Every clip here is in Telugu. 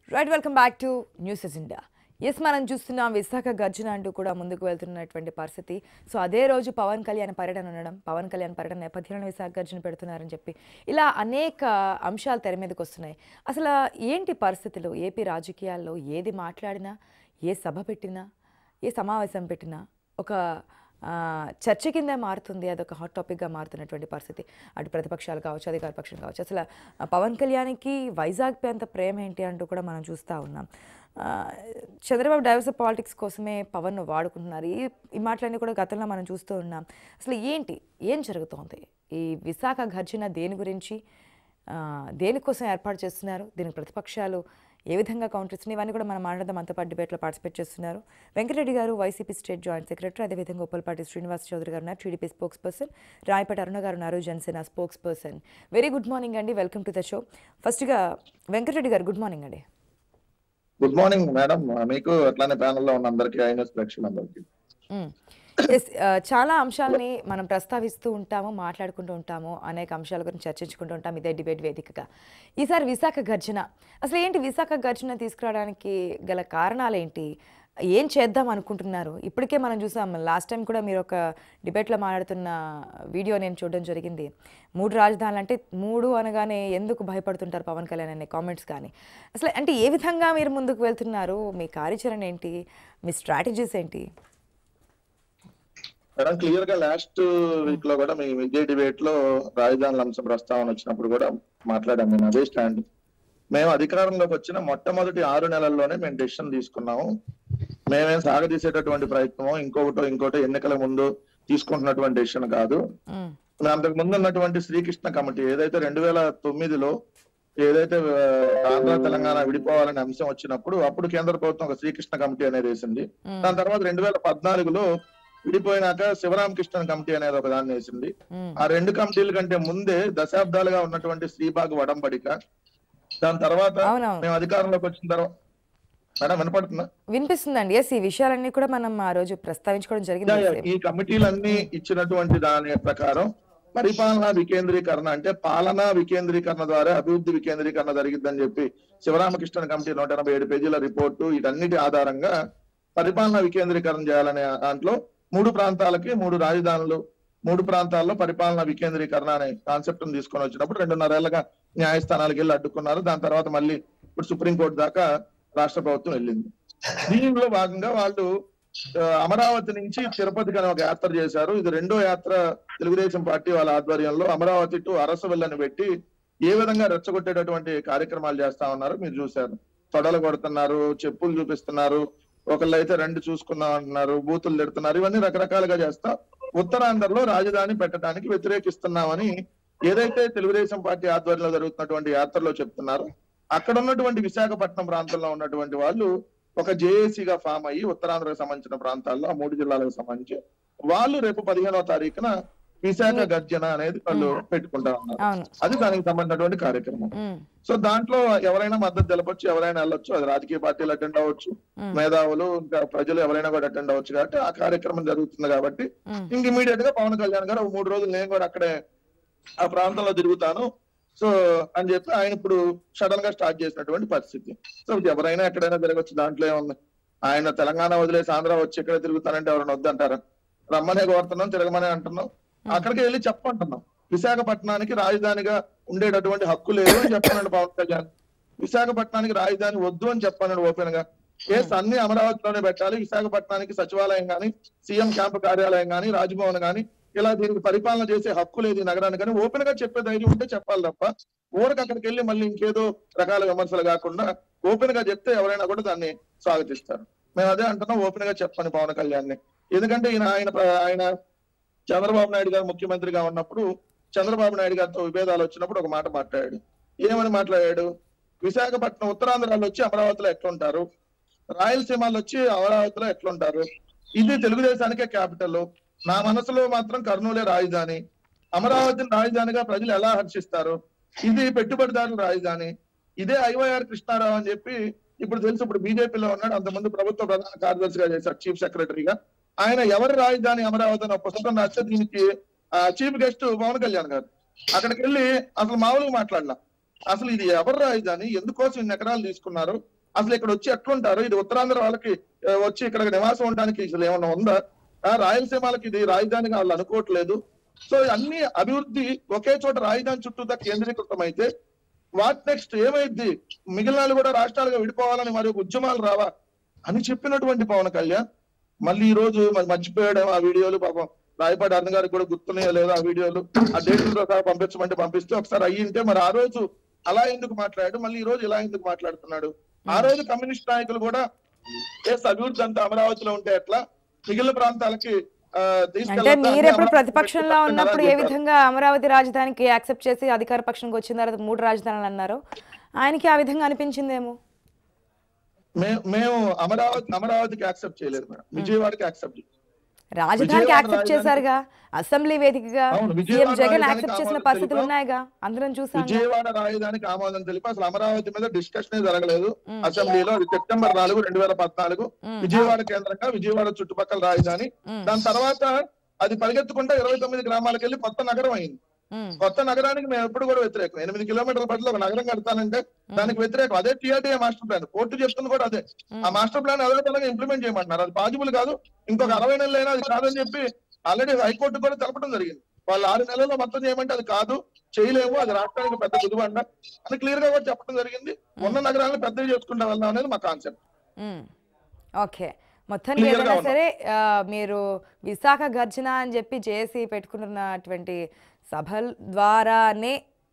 Right welcome back to news agenda yes మనం చూస్తున్నాం విశాఖ గర్జన అంటూ కూడా ముందుకు వెళ్తున్నటువంటి పరిస్థితి సో అదే రోజు పవన్ కళ్యాణ్ పర్యటన ఉండడం పవన్ కళ్యాణ్ పర్యటన నేపథ్యంలో విశాఖ గర్జన పెడుతున్నారని చెప్పి ఇలా అనేక అంశాలు తెర మీదకి వస్తున్నాయి అసలు ఏంటి పరిస్థితులు ఏపీ రాజకీయాల్లో ఏది మాట్లాడినా ఏ సభ పెట్టినా ఏ సమావేశం పెట్టినా ఒక ఆ, చర్చ కింద మారుతుంది అదొక హాట్ టాపిక్గా మారుతున్నటువంటి పరిస్థితి అటు ప్రతిపక్షాలు కావచ్చు అధికార పక్షం కావచ్చు అసలు ఆ, పవన్ కళ్యాణ్కి వైజాగ్పై అంత ప్రేమ ఏంటి అంటూ కూడా మనం చూస్తూ ఉన్నాం ఆ, చంద్రబాబు డైవర్స్ పాలిటిక్స్ కోసమే పవన్ వాడుకుంటున్నారు ఈ ఈ మాటలన్నీ కూడా గతంలో మనం చూస్తూ ఉన్నాం అసలు ఏంటి ఏం జరుగుతోంది ఈ విశాఖ ఘర్జన దేని గురించి ఆ, దేనికోసం ఏర్పాటు చేస్తున్నారు దీనికి ప్రతిపక్షాలు ఏ విధంగా కౌంటర్ ఇస్తున్నాయి ఇవన్నీ కూడా మనం మాట్లాడదాం మనతో పాటు డిబేట్లో పార్టిసిపేట్ చేస్తున్నారు వెంకటరెడ్డి గారు వైసీపీ స్టేట్ జాయింట్ సెక్రటరీ అదేవిధంగా ఉప్పలపాటి శ్రీనివాస్ చౌదరి గారు ఉన్నారు TDP spokesperson Rayapati Aruna గారు ఉన్నారు Janasena spokesperson very good morning అండి వెల్కమ్ టు ద షో ఫస్ట్గా వెంకటరెడ్డి గారు గుడ్ మార్నింగ్ అండి గుడ్ మార్నింగ్ మేడం మీకు అట్లానే ప్యానెల్లో ఉన్న అందరికి ఐఎన్ఎస్ ప్రేక్షకులందరికీ మ్మ్. Yes, ఆ, చాలా అంశాలని మనం ప్రస్తావిస్తూ ఉంటాము మాట్లాడుకుంటూ ఉంటాము అనేక అంశాల గురించి చర్చించుకుంటూ ఉంటాం ఇదే డిబేట్ వేదికగా ఈసారి విశాఖ గర్జన అసలు ఏంటి విశాఖ గర్జన తీసుకురావడానికి గల కారణాలు ఏంటి ఏం చేద్దాం అనుకుంటున్నారు ఇప్పటికే మనం చూసాం లాస్ట్ టైం కూడా మీరు ఒక డిబేట్లో మాట్లాడుతున్న వీడియో నేను చూడడం జరిగింది మూడు రాజధానులు అంటే మూడు అనగానే ఎందుకు భయపడుతుంటారు పవన్ కళ్యాణ్ అనే కామెంట్స్ కానీ అసలు అంటే ఏ విధంగా మీరు ముందుకు వెళ్తున్నారు మీ కార్యాచరణ ఏంటి మీ స్ట్రాటజీస్ ఏంటి మేడం క్లియర్ గా లాస్ట్ వీక్ లో కూడా మీ విజయ్ డిబేట్ లో రాజధానుల అంశం ప్రస్తావన వచ్చినప్పుడు కూడా మాట్లాడాం నేను అదే స్టాండ్ మేము అధికారంలోకి వచ్చిన మొట్టమొదటి ఆరు నెలల్లోనే మేము డెసిషన్ తీసుకున్నాము మేమేం సాగదీసేటటువంటి ప్రయత్నమో ఇంకొకటో ఇంకోటో ఎన్నికల ముందు తీసుకుంటున్నటువంటి డెసిషన్ కాదు మ్మ్. మేము అంతకు ముందు ఉన్నటువంటి శ్రీకృష్ణ కమిటీ ఏదైతే రెండు వేల తొమ్మిదిలో ఏదైతే ఆ, ఆంధ్ర తెలంగాణ విడిపోవాలనే అంశం వచ్చినప్పుడు అప్పుడు కేంద్ర ప్రభుత్వం ఒక శ్రీకృష్ణ కమిటీ అనేది వేసింది మ్మ్. దాని తర్వాత రెండు వేల పద్నాలుగులో విడిపోయినాక శివరామకృష్ణ కమిటీ అనేది ఒక దాన్ని వేసింది మ్మ్. ఆ రెండు కమిటీల కంటే ముందే దశాబ్దాలుగా ఉన్నటువంటి శ్రీబాగ్ వడంబడిక దాని తర్వాత అవునవును మేము అధికారంలోకి వచ్చిన తర్వాత మేడం వినపడుతుందా వినిపిస్తుందండి ఎస్ ఈ విషయాలన్నీ కూడా మనం ఆ రోజు ప్రస్తావించుకోవడం జరిగింది యా, యా. ఈ కమిటీలన్నీ ఇచ్చినటువంటి దాని ప్రకారం పరిపాలనా వికేంద్రీకరణ అంటే పాలనా వికేంద్రీకరణ ద్వారా అభివృద్ధి వికేంద్రీకరణ జరిగిద్దని చెప్పి శివరామకృష్ణ కమిటీ నూట ఎనభై ఏడు పేజీల రిపోర్టు వీటన్నిటి ఆధారంగా పరిపాలనా వికేంద్రీకరణ చేయాలనే దాంట్లో మూడు ప్రాంతాలకి మూడు రాజధానులు మూడు ప్రాంతాల్లో పరిపాలనా వికేంద్రీకరణ అనే కాన్సెప్ట్ తీసుకొని వచ్చినప్పుడు రెండున్నరేళ్లుగా న్యాయస్థానాలకు వెళ్ళి అడ్డుకున్నారు దాని తర్వాత మళ్ళీ ఇప్పుడు సుప్రీంకోర్టు దాకా రాష్ట్ర ప్రభుత్వం వెళ్ళింది దీనిలో భాగంగా వాళ్ళు ఆ, అమరావతి నుంచి తిరుపతికి అని ఒక యాత్ర చేశారు ఇది రెండో యాత్ర తెలుగుదేశం పార్టీ వాళ్ళ ఆధ్వర్యంలో అమరావతి టు అరసవెల్లని పెట్టి ఏ విధంగా రెచ్చగొట్టేటటువంటి కార్యక్రమాలు చేస్తా ఉన్నారు మీరు చూశారు తొడలు కొడుతున్నారు చెప్పులు చూపిస్తున్నారు ఒకళ్ళు అయితే రెండు చూసుకుందాం అంటున్నారు బూతులు తిడుతున్నారు ఇవన్నీ రకరకాలుగా చేస్తా ఉత్తరాంధ్రలో రాజధాని పెట్టడానికి వ్యతిరేకిస్తున్నామని ఏదైతే తెలుగుదేశం పార్టీ ఆధ్వర్యంలో జరుగుతున్నటువంటి యాత్రలో చెప్తున్నారు అక్కడ ఉన్నటువంటి విశాఖపట్నం ప్రాంతంలో ఉన్నటువంటి వాళ్ళు ఒక జేఏసీగా ఫామ్ అయ్యి ఉత్తరాంధ్రకు సంబంధించిన ప్రాంతాల్లో ఆ మూడు జిల్లాలకు సంబంధించి వాళ్ళు రేపు పదిహేనవ తారీఖున విశాఖ గర్జన అనేది వాళ్ళు పెట్టుకుంటా ఉన్నారు అవును అది దానికి సంబంధించినటువంటి కార్యక్రమం మ్మ్. సో దాంట్లో ఎవరైనా మద్దతు తెలపొచ్చు ఎవరైనా వెళ్ళొచ్చు అది రాజకీయ పార్టీలు అటెండ్ అవ్వచ్చు మ్మ్. మేధావులు ఇంకా ప్రజలు ఎవరైనా కూడా అటెండ్ అవ్వచ్చు కాబట్టి ఆ కార్యక్రమం జరుగుతుంది కాబట్టి మ్మ్. ఇంక ఇమీడియట్ గా పవన్ కళ్యాణ్ గారు ఒక మూడు రోజులు నేను కూడా అక్కడే ఆ ప్రాంతంలో తిరుగుతాను సో అని చెప్పి ఆయన ఇప్పుడు సడన్ గా స్టార్ట్ చేసినటువంటి పరిస్థితి సో ఇది ఎవరైనా ఎక్కడైనా తిరగచ్చు దాంట్లో ఏముంది ఆయన తెలంగాణ వదిలేసి ఆంధ్ర వచ్చి ఎక్కడ తిరుగుతానంటే ఎవరైనా వద్దంటారా రమ్మనే కోరుతున్నాం తిరగమనే అంటున్నాం అక్కడికి వెళ్ళి చెప్పంటున్నాం విశాఖపట్నానికి రాజధానిగా ఉండేటటువంటి హక్కు లేదు అని చెప్పానండి పవన్ కళ్యాణ్ విశాఖపట్నానికి రాజధాని వద్దు అని చెప్పానండి ఓపెన్ గా కేసు అన్ని అమరావతిలోనే పెట్టాలి విశాఖపట్నానికి సచివాలయం గాని సీఎం క్యాంప్ కార్యాలయం గాని రాజ్భవన్ గాని ఇలా దీనికి పరిపాలన చేసే హక్కు లేదు ఈ నగరానికి కానీ ఓపెన్ గా చెప్పే ధైర్యం ఉంటే చెప్పాలి తప్ప ఊరికి అక్కడికి వెళ్ళి మళ్ళీ ఇంకేదో రకాల విమర్శలు కాకుండా ఓపెన్ గా చెప్తే ఎవరైనా కూడా దాన్ని స్వాగతిస్తారు మేము అదే అంటున్నాం ఓపెన్ గా చెప్పండి పవన్ కళ్యాణ్ ని ఎందుకంటే ఈయన ఆయన ఆయన చంద్రబాబు నాయుడు గారు ముఖ్యమంత్రిగా ఉన్నప్పుడు చంద్రబాబు నాయుడు గారితో విభేదాలు వచ్చినప్పుడు ఒక మాట మాట్లాడాడు ఏమని మాట్లాడాడు విశాఖపట్నం ఉత్తరాంధ్రాలో వచ్చి అమరావతిలో ఎట్లుంటారు రాయలసీమలో వచ్చి అమరావతిలో ఎట్లుంటారు ఇది తెలుగుదేశానికే క్యాపిటల్ నా మనసులో మాత్రం కర్నూలే రాజధాని అమరావతిని రాజధానిగా ప్రజలు ఎలా హర్షిస్తారు ఇది పెట్టుబడిదారుల రాజధాని ఇదే ఐవైఆర్ కృష్ణారావు అని చెప్పి ఇప్పుడు తెలుసు ఇప్పుడు బీజేపీలో ఉన్నాడు అంతకుముందు ప్రభుత్వ ప్రధాన కార్యదర్శిగా చేశారు చీఫ్ సెక్రటరీగా ఆయన ఎవరి రాజధాని అమరావతి అని ఒక పుస్తకం రాస్తే దీనికి చీఫ్ గెస్ట్ పవన్ కళ్యాణ్ గారు అక్కడికి వెళ్ళి అసలు మామూలుగా మాట్లాడలా అసలు ఇది ఎవరు రాజధాని ఎందుకోసం ఇన్ని ఎకరాలు తీసుకున్నారు అసలు ఇక్కడ వచ్చి ఎట్లుంటారు ఇది ఉత్తరాంధ్ర వాళ్ళకి ఆ, వచ్చి ఇక్కడ నివాసం ఉండడానికి అసలు ఏమన్నా ఉందా ఆ, రాయలసీమలకి ఇది రాజధానిగా వాళ్ళు అనుకోవట్లేదు సో అన్ని అభివృద్ధి ఒకే చోట రాజధాని చుట్టూతా కేంద్రీకృతం అయితే వాట్ నెక్స్ట్ ఏమైద్ది మిగిలిన వాళ్ళు కూడా రాష్ట్రాలుగా విడిపోవాలని మరి ఒక ఉద్యమాలు రావా అని చెప్పినటువంటి పవన్ కళ్యాణ్ మళ్ళీ ఈ రోజు మరి మర్చిపోయాడు ఆ వీడియోలు పాపం రాయపాటి అరుణ్ గారికి కూడా గుర్తున్నాయో లేదో ఆ వీడియోలు ఆ డేట్లతో సహా పంపించమంటే పంపిస్తే ఒకసారి అయ్యింటే మరి ఆ రోజు అలా ఎందుకు మాట్లాడాడు మళ్ళీ ఈ రోజు ఇలా ఎందుకు మాట్లాడుతున్నాడు ఆ రోజు కమ్యూనిస్ట్ నాయకులు కూడా ఎస్ అభివృద్ధి అంతా అమరావతిలో ఉంటే ఎట్లా మిగిలిన ప్రాంతాలకి ఆ, అంటే తీసుకెళ్ళొద్దా? మీరు అన్ని ఎప్పుడు అమరావతి ప్రతిపక్షంలో పెట్టాలని ఉన్నప్పుడు ఏ చెప్పారు. విధంగా అమరావతి రాజధానికి యాక్సెప్ట్ చేసి అధికార పక్షంకి వచ్చిన తర్వాత మూడు రాజధానులు అన్నారు ఆయనకి ఆ విధంగా అనిపించిందేమో మే- మేము అమరావతి అమరావతికి యాక్సెప్ట్ చేయలేదు మేడం విజయవాడకి యాక్సెప్ట్ రాజధానికి విజయవాడ యాక్సెప్ట్ రాజధాని- చేశారుగా అసెంబ్లీ వేదికగా అవును, సీఎం విజయవాడ జగన్ రాజధానికి యాక్సెప్ట్ చేసిన ఆమోదం పరిస్థితులు తెలిపాం. ఉన్నాయిగా అందరం చూసాం విజయవాడ రాజధానికి ఆమోదం తెలిపి అసలు అమరావతి మీద డిస్కషన్ జరగలేదు అసెంబ్లీలో అది సెప్టెంబర్ నాలుగు రెండు వేల పద్నాలుగు విజయవాడ కేంద్రంగా విజయవాడ చుట్టుపక్కల రాజధాని దాని తర్వాత అది పరిగెత్తుకుంటా ఇరవై తొమ్మిది గ్రామాలకు వెళ్ళి కొత్త నగరం అయింది కొత్త నగరానికి మేము ఎప్పుడు కూడా వ్యతిరేకం ఎనిమిది కిలోమీటర్ల పరిధిలో ఒక నగరం కడతానంటే దానికి వ్యతిరేకం అదే టీఆర్డీఏ మాస్టర్ ప్లాన్ కోర్టు చెప్తుంది కూడా అదే ఆ మాస్టర్ ప్లాన్ అదే విధంగా ఇంప్లిమెంట్ చేయమంటున్నారు అది పాజిబుల్ కాదు ఇంకొక అరవై నెలలైనా అది కాదని చెప్పి ఆల్రెడీ హైకోర్టు కూడా తెలపడం జరిగింది వాళ్ళు ఆరు నెలల్లో మొత్తం చేయమంటే అది కాదు చేయలేము అది రాష్ట్రానికి పెద్ద గుదిబండ అని క్లియర్ గా కూడా చెప్పడం జరిగింది ఉన్న నగరాలను పెద్దవి చేసుకుంటా వెళ్దాం అనేది మా కాన్సెప్ట్ ఓకే మొత్తానికి Clear గా ఏదైనా ఉన్నాం. సరే ఆ, మీరు విశాఖ గర్జన అని చెప్పి చేసి పెట్టుకున్నటువంటి సభల ద్వారానే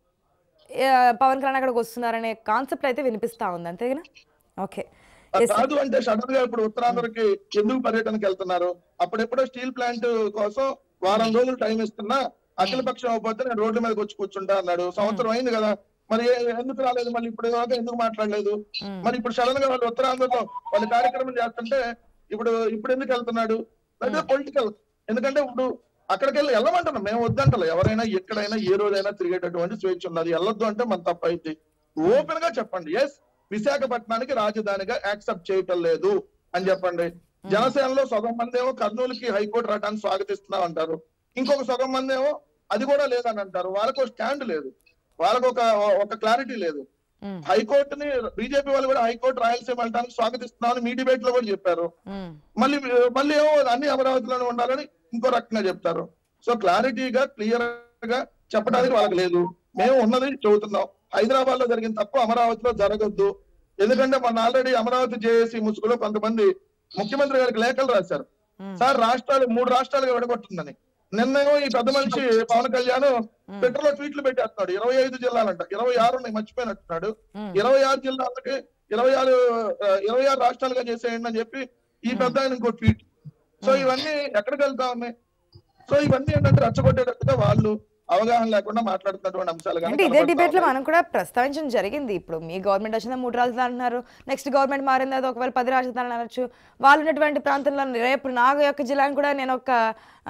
ఆ, పవన్ కళ్యాణ్ అక్కడికి వస్తున్నారనే కాన్సెప్ట్ అయితే వినిపిస్తా ఉంది అంతేనా ఓకే అది కాదు అంటే సడన్ గా ఇప్పుడు ఉత్తరాంధ్రకి ఎందుకు పర్యటనకి వెళ్తున్నారు అప్పుడెప్పుడో స్టీల్ ప్లాంట్ కోసం వారం రోజులు టైం ఇస్తున్నా అఖిల పక్షం అవ్వకపోతే నేను రోడ్ల మీదకి వచ్చి కూర్చుంటా అన్నాడు సంవత్సరం అయింది కదా మరి ఏ- ఎందుకు రాలేదు మళ్ళీ ఇప్పుడు దాకా ఎందుకు మాట్లాడలేదు మరి ఇప్పుడు సడన్ గా వాళ్ళు ఉత్తరాంధ్రలో వాళ్ళు కార్యక్రమం చేస్తుంటే ఇప్పుడు ఇప్పుడు ఎందుకు వెళ్తున్నాడు అదే పొలిటికల్ ఎందుకంటే ఇప్పుడు అక్కడికి వెళ్ళి వెళ్ళమంటున్నాం మేము వద్దంటలే ఎవరైనా ఎక్కడైనా ఏ రోజైనా తిరిగేటటువంటి స్వేచ్ఛ ఉన్నది వెళ్ళొద్దు అంటే మన తప్పు అయితే ఓపెన్ గా చెప్పండి ఎస్ విశాఖపట్నానికి రాజధానిగా యాక్సెప్ట్ చేయటం లేదు అని చెప్పండి జనసేనలో సగం మంది ఏమో కర్నూలుకి హైకోర్టు రావడానికి స్వాగతిస్తున్నాం అంటారు ఇంకొక సగం మంది ఏమో అది కూడా లేదని అంటారు వాళ్ళకు ఒక స్టాండ్ లేదు వాళ్ళకు ఒక ఒక క్లారిటీ లేదు ఉమ్, హైకోర్టుని బీజేపీ వాళ్ళు కూడా హైకోర్టు రాయలసీమ వెళ్ళడానికి స్వాగతిస్తున్నామని మీ డిబేట్ లో కూడా చెప్పారు ఉమ్, మళ్ళీ మళ్ళీ ఏమో అన్ని అమరావతిలోనే ఉండాలని ఇంకో రకంగా చెప్తారు సో క్లారిటీగా క్లియర్ గా చెప్పడానికి వాళ్ళకి లేదు మేము ఉన్నది చెబుతున్నాం హైదరాబాద్ లో జరిగిన తప్పు అమరావతిలో జరగద్దు ఎందుకంటే మన ఆల్రెడీ అమరావతి జేఏసీ ముసుగులో కొంతమంది ముఖ్యమంత్రి గారికి లేఖలు రాశారు ఉమ్, సార్ రాష్ట్రాలు మూడు రాష్ట్రాలుగా విడగొట్టుందని నిన్నేమో ఈ పెద్ద మనిషి పవన్ కళ్యాణ్ ట్విట్టర్ లో ట్వీట్లు పెట్టేస్తున్నాడు ఇరవై ఐదు జిల్లాలంట ఇరవై ఆరు ఉన్నాయి మర్చిపోయినట్టున్నాడు ఉమ్, ఇరవై ఆరు జిల్లాలకి ఇరవై ఆరు ఆ, ఇరవై ఆరు రాష్ట్రాలుగా చేసేయండి అని చెప్పి ఈ పెద్ద ఆయన ఇంకో ట్వీట్ సో ఇవన్నీ ఎక్కడికి వెళ్తా ఉన్నాయి సో ఇవన్నీ ఏంటంటే రెచ్చగొట్టేటట్టుగా వాళ్ళు అవగాహన లేకుండా మాట్లాడుతున్నటువంటి అంశాలు కానీ అంటే ఇదే కనబడతా డిబేట్ లో ఉన్నాయి. మనం కూడా ప్రస్తావించడం జరిగింది ఇప్పుడు మీ గవర్నమెంట్ వచ్చిన మూడు రాజధానులు అంటున్నారు నెక్స్ట్ గవర్నమెంట్ మారిన తర్వాత ఒకవేళ పది రాజధానులు అనొచ్చు వాళ్ళు ఉన్నటువంటి ప్రాంతంలో రేపు నా యొక్క జిల్లాని కూడా నేను ఒక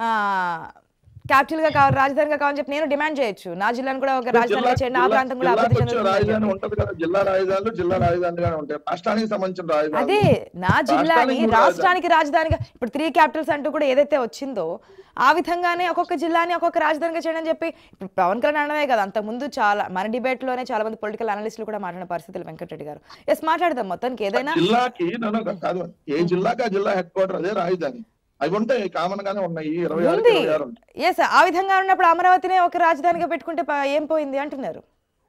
క్యాపిటల్ గా కావాలి రాజధానిగా కావాలని చెప్పి నేను డిమాండ్ చేయొచ్చు నా జిల్లాని కూడా ఒక రాజధానిగా జిల్లా- చేయండి ఆ జిల్లా- ప్రాంతం కూడా అభివృద్ధి జిల్లాకు వచ్చే రాజధాని చెందుతుంది ఉంటది కదా జిల్లా రాజధానులు జిల్లా రాజధానిగానే ఉంటాయి రాష్ట్రానికి సంబంధించిన రాజధాని అదే నా జిల్లాని రాష్ట్రానికి మూడు రాష్ట్రానికి రాజధానిగా ఇప్పుడు త్రీ క్యాపిటల్స్ అంటూ కూడా ఏదైతే వచ్చిందో ఆ విధంగానే ఒక్కొక్క జిల్లాని ఒక్కొక్క రాజధానిగా చేయడం అని చెప్పి ఇప్పుడు పవన్ కళ్యాణ్ అనడమే కదా అంతకుముందు చాలా మన డిబేట్ లోనే చాలా మంది పొలిటికల్ అనలిస్టులు కూడా మాట్లాడిన పరిస్థితులు వెంకటరెడ్డి గారు ఎస్ మాట్లాడదాం మొత్తానికి ఏదైనా జిల్లాకి నన్ను కాదు ఏ జిల్లాకి ఆ జిల్లా హెడ్ క్వార్టర్ అదే రాజధాని అవి ఉంటాయి కామన్ గానే ఉన్నాయి ఇరవై ఆరు ఉంది ఇరవై ఆరు ఉంటాయి ఎస్ ఆ విధంగా ఉన్నప్పుడు అమరావతినే ఒక రాజధానిగా పెట్టుకుంటే ప- ఏం పోయింది అంటున్నారు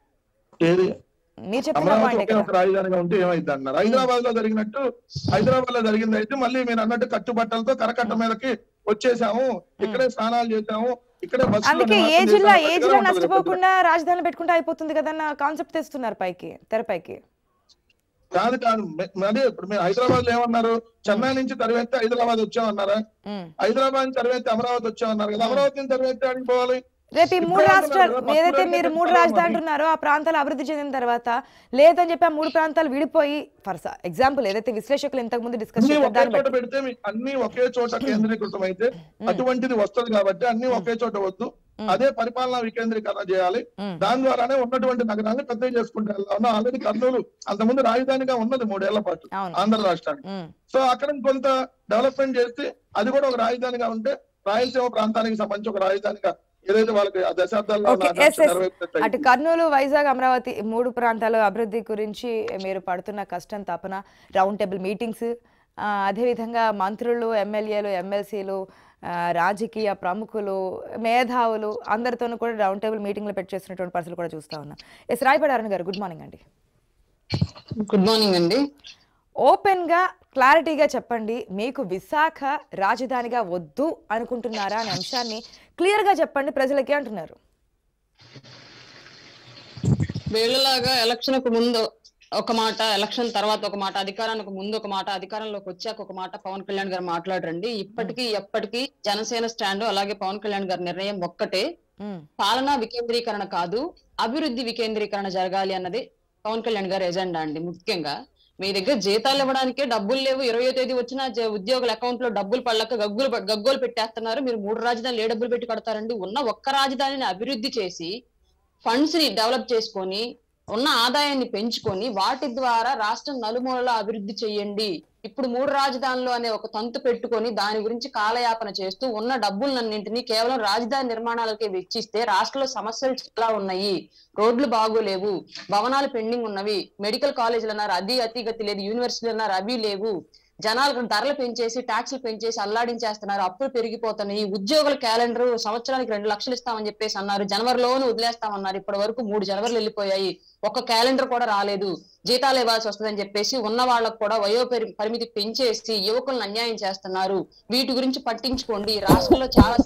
ఏది మీరు చెప్పిన అమరావతి పాయింట్ ఒకే ఒక రాజధానిగా ఉంటే ఏమైంది అన్నారు హైదరాబాద్ లో జరిగినట్టు హైదరాబాద్ లో జరిగింది అయితే మళ్ళీ మీరు అన్నట్టు కట్టుబట్టలతో కరకట్ట మీదకి వచ్చేసాము ఇక్కడే స్నానాలు చేసాము ఇక్కడే బస్సులో అందుకే ఏ నివాసం జిల్లా చేసాము ఏ అన్నట్టుగా జిల్లా ఉంటుంది నష్టపోకుండా రాజధాని పెట్టుకుంటే అయిపోతుంది కదన్న కాన్సెప్ట్ తెస్తున్నారు పైకి తెరపైకి కాదు కాదు మే- అదే ఇప్పుడు మీరు హైదరాబాద్ లో ఏమన్నారు చెన్నై నుంచి తరివేస్తే హైదరాబాద్ వచ్చామన్నారా ఉమ్. హైదరాబాద్ నుంచి తరివేస్తే అమరావతి వచ్చామన్నారు కదా అమరావతి నుంచి తరివేస్తే అడిగి పోవాలి రేపు ఈ మూడు ఇప్పుడే రాష్ట్రాలు అంటున్నారు కదా, ఏదైతే పక్కన మీరు మూడు పెట్టుకోవాలి రాజధానులు మరి. అంటున్నారో ఆ ప్రాంతాలు అభివృద్ధి చెందిన తర్వాత లేదని చెప్పి ఆ మూడు ప్రాంతాలు విడిపోయి ఫర్ ఎగ్జాంపుల్ ఏదైతే విశ్లేషకులు ఇంతకు ముందు డిస్కస్ అన్ని చేశారు ఒకే దాన్ని చోట బట్టి పెడితే మీ- అన్ని ఒకే చోట కేంద్రీకృతం అయితే అటువంటిది వస్తుంది కాబట్టి అన్ని ఒకే చోట వద్దు అదే పరిపాలనా వికేంద్రీకరణ చేయాలి మ్మ్. దాని ద్వారానే ఉన్నటువంటి నగరాన్ని పెద్దవి చేసుకుంటూ వెళ్దాం ఆల్రెడీ కర్నూలు అంతకుముందు రాజధానిగా ఉన్నది మూడేళ్ల పాటు అవును ఆంధ్ర రాష్ట్రానికి ఉమ్, సో అక్కడ కొంత డెవలప్మెంట్ చేస్తే అది కూడా ఒక రాజధానిగా ఉంటే రాయలసీమ ప్రాంతానికి సంబంధించి ఒక రాజధానిగా ఏదైతే వాళ్ళకి ఆ దశాబ్దాల్లో ఉన్న ఓకే ఎస్ ఆకాంక్ష ఎస్ నెరవేర్చినట్టు అటు అయింది. కర్నూలు వైజాగ్ అమరావతి మూడు ప్రాంతాల అభివృద్ధి గురించి మీరు పడుతున్న కష్టం తపన రౌండ్ టేబుల్ మీటింగ్స్ ఆ, అదేవిధంగా మంత్రులు ఎమ్మెల్యేలు ఎమ్మెల్సీలు ఆ, రాజకీయ ప్రముఖులు మేధావులు అందరితోనూ కూడా రౌండ్ టేబుల్ మీటింగ్లు పెట్టి చేస్తున్నటువంటి పరిస్థితులు కూడా చూస్తా ఉన్నాం ఎస్ రాయపడి అరుణ్ గారు గుడ్ మార్నింగ్ అండి గుడ్ మార్నింగ్ అండి ఓపెన్గా క్లారిటీగా చెప్పండి మీకు విశాఖ రాజధానిగా వద్దు అనుకుంటున్నారా అనే అంశాన్ని క్లియర్గా చెప్పండి ప్రజలకి అంటున్నారు వీళ్ళలాగా ఎలక్షన్ కు ముందు ఒక మాట ఎలక్షన్ తర్వాత ఒక మాట అధికారానికి ముందు ఒక మాట అధికారంలోకి వచ్చాక ఒక మాట పవన్ కళ్యాణ్ గారు మాట్లాడరండి ఇప్పటికీ ఎప్పటికీ జనసేన స్టాండ్ అలాగే పవన్ కళ్యాణ్ గారి నిర్ణయం ఒక్కటే మ్మ్. పాలనా వికేంద్రీకరణ కాదు అభివృద్ధి వికేంద్రీకరణ జరగాలి అన్నది పవన్ కళ్యాణ్ గారి ఎజెండా అండి ముఖ్యంగా మీ దగ్గర జీతాలు ఇవ్వడానికే డబ్బులు లేవు ఇరవయో తేదీ వచ్చిన జ- ఉద్యోగుల అకౌంట్ లో డబ్బులు పడలేక గగ్గులు ప- గగ్గోలు పెట్టేస్తున్నారు మీరు మూడు రాజధానులు ఏ డబ్బులు పెట్టి కడతారండి ఉన్న ఒక్క రాజధానిని అభివృద్ధి చేసి ఫండ్స్ ని డెవలప్ చేసుకొని ఉన్న ఆదాయాన్ని పెంచుకొని వాటి ద్వారా రాష్ట్రం నలుమూలలా అభివృద్ధి చేయండి ఇప్పుడు మూడు రాజధానులు అనే ఒక తంతు పెట్టుకొని దాని గురించి కాలయాపన చేస్తూ ఉన్న డబ్బులన్నింటినీ కేవలం రాజధాని నిర్మాణాలకే వెచ్చిస్తే రాష్ట్రంలో సమస్యలు చాలా ఉన్నాయి రోడ్లు బాగోలేవు భవనాలు పెండింగ్ ఉన్నవి మెడికల్ కాలేజీలు అన్నారు అది అతిగతి లేదు యూనివర్సిటీలు అన్నారు అవి లేవు జనాలకు ధరలు పెంచేసి ట్యాక్సులు పెంచేసి అల్లాడించేస్తున్నారు అప్పులు పెరిగిపోతున్నాయి ఉద్యోగుల క్యాలెండర్ సంవత్సరానికి రెండు లక్షలు ఇస్తామని చెప్పేసి అన్నారు జనవరిలోనే వదిలేస్తామన్నారు ఇప్పటి వరకు మూడు జనవరిలు వెళ్ళిపోయాయి ఒక్క క్యాలెండర్ కూడా రాలేదు జీతాలు ఇవ్వాల్సి వస్తుందని చెప్పేసి ఉన్న వాళ్ళకు కూడా వయో పరి- పరిమితి పెంచేసి యువకులను అన్యాయం చేస్తున్నారు వీటి గురించి పట్టించుకోండి రాష్ట్రంలో చాలా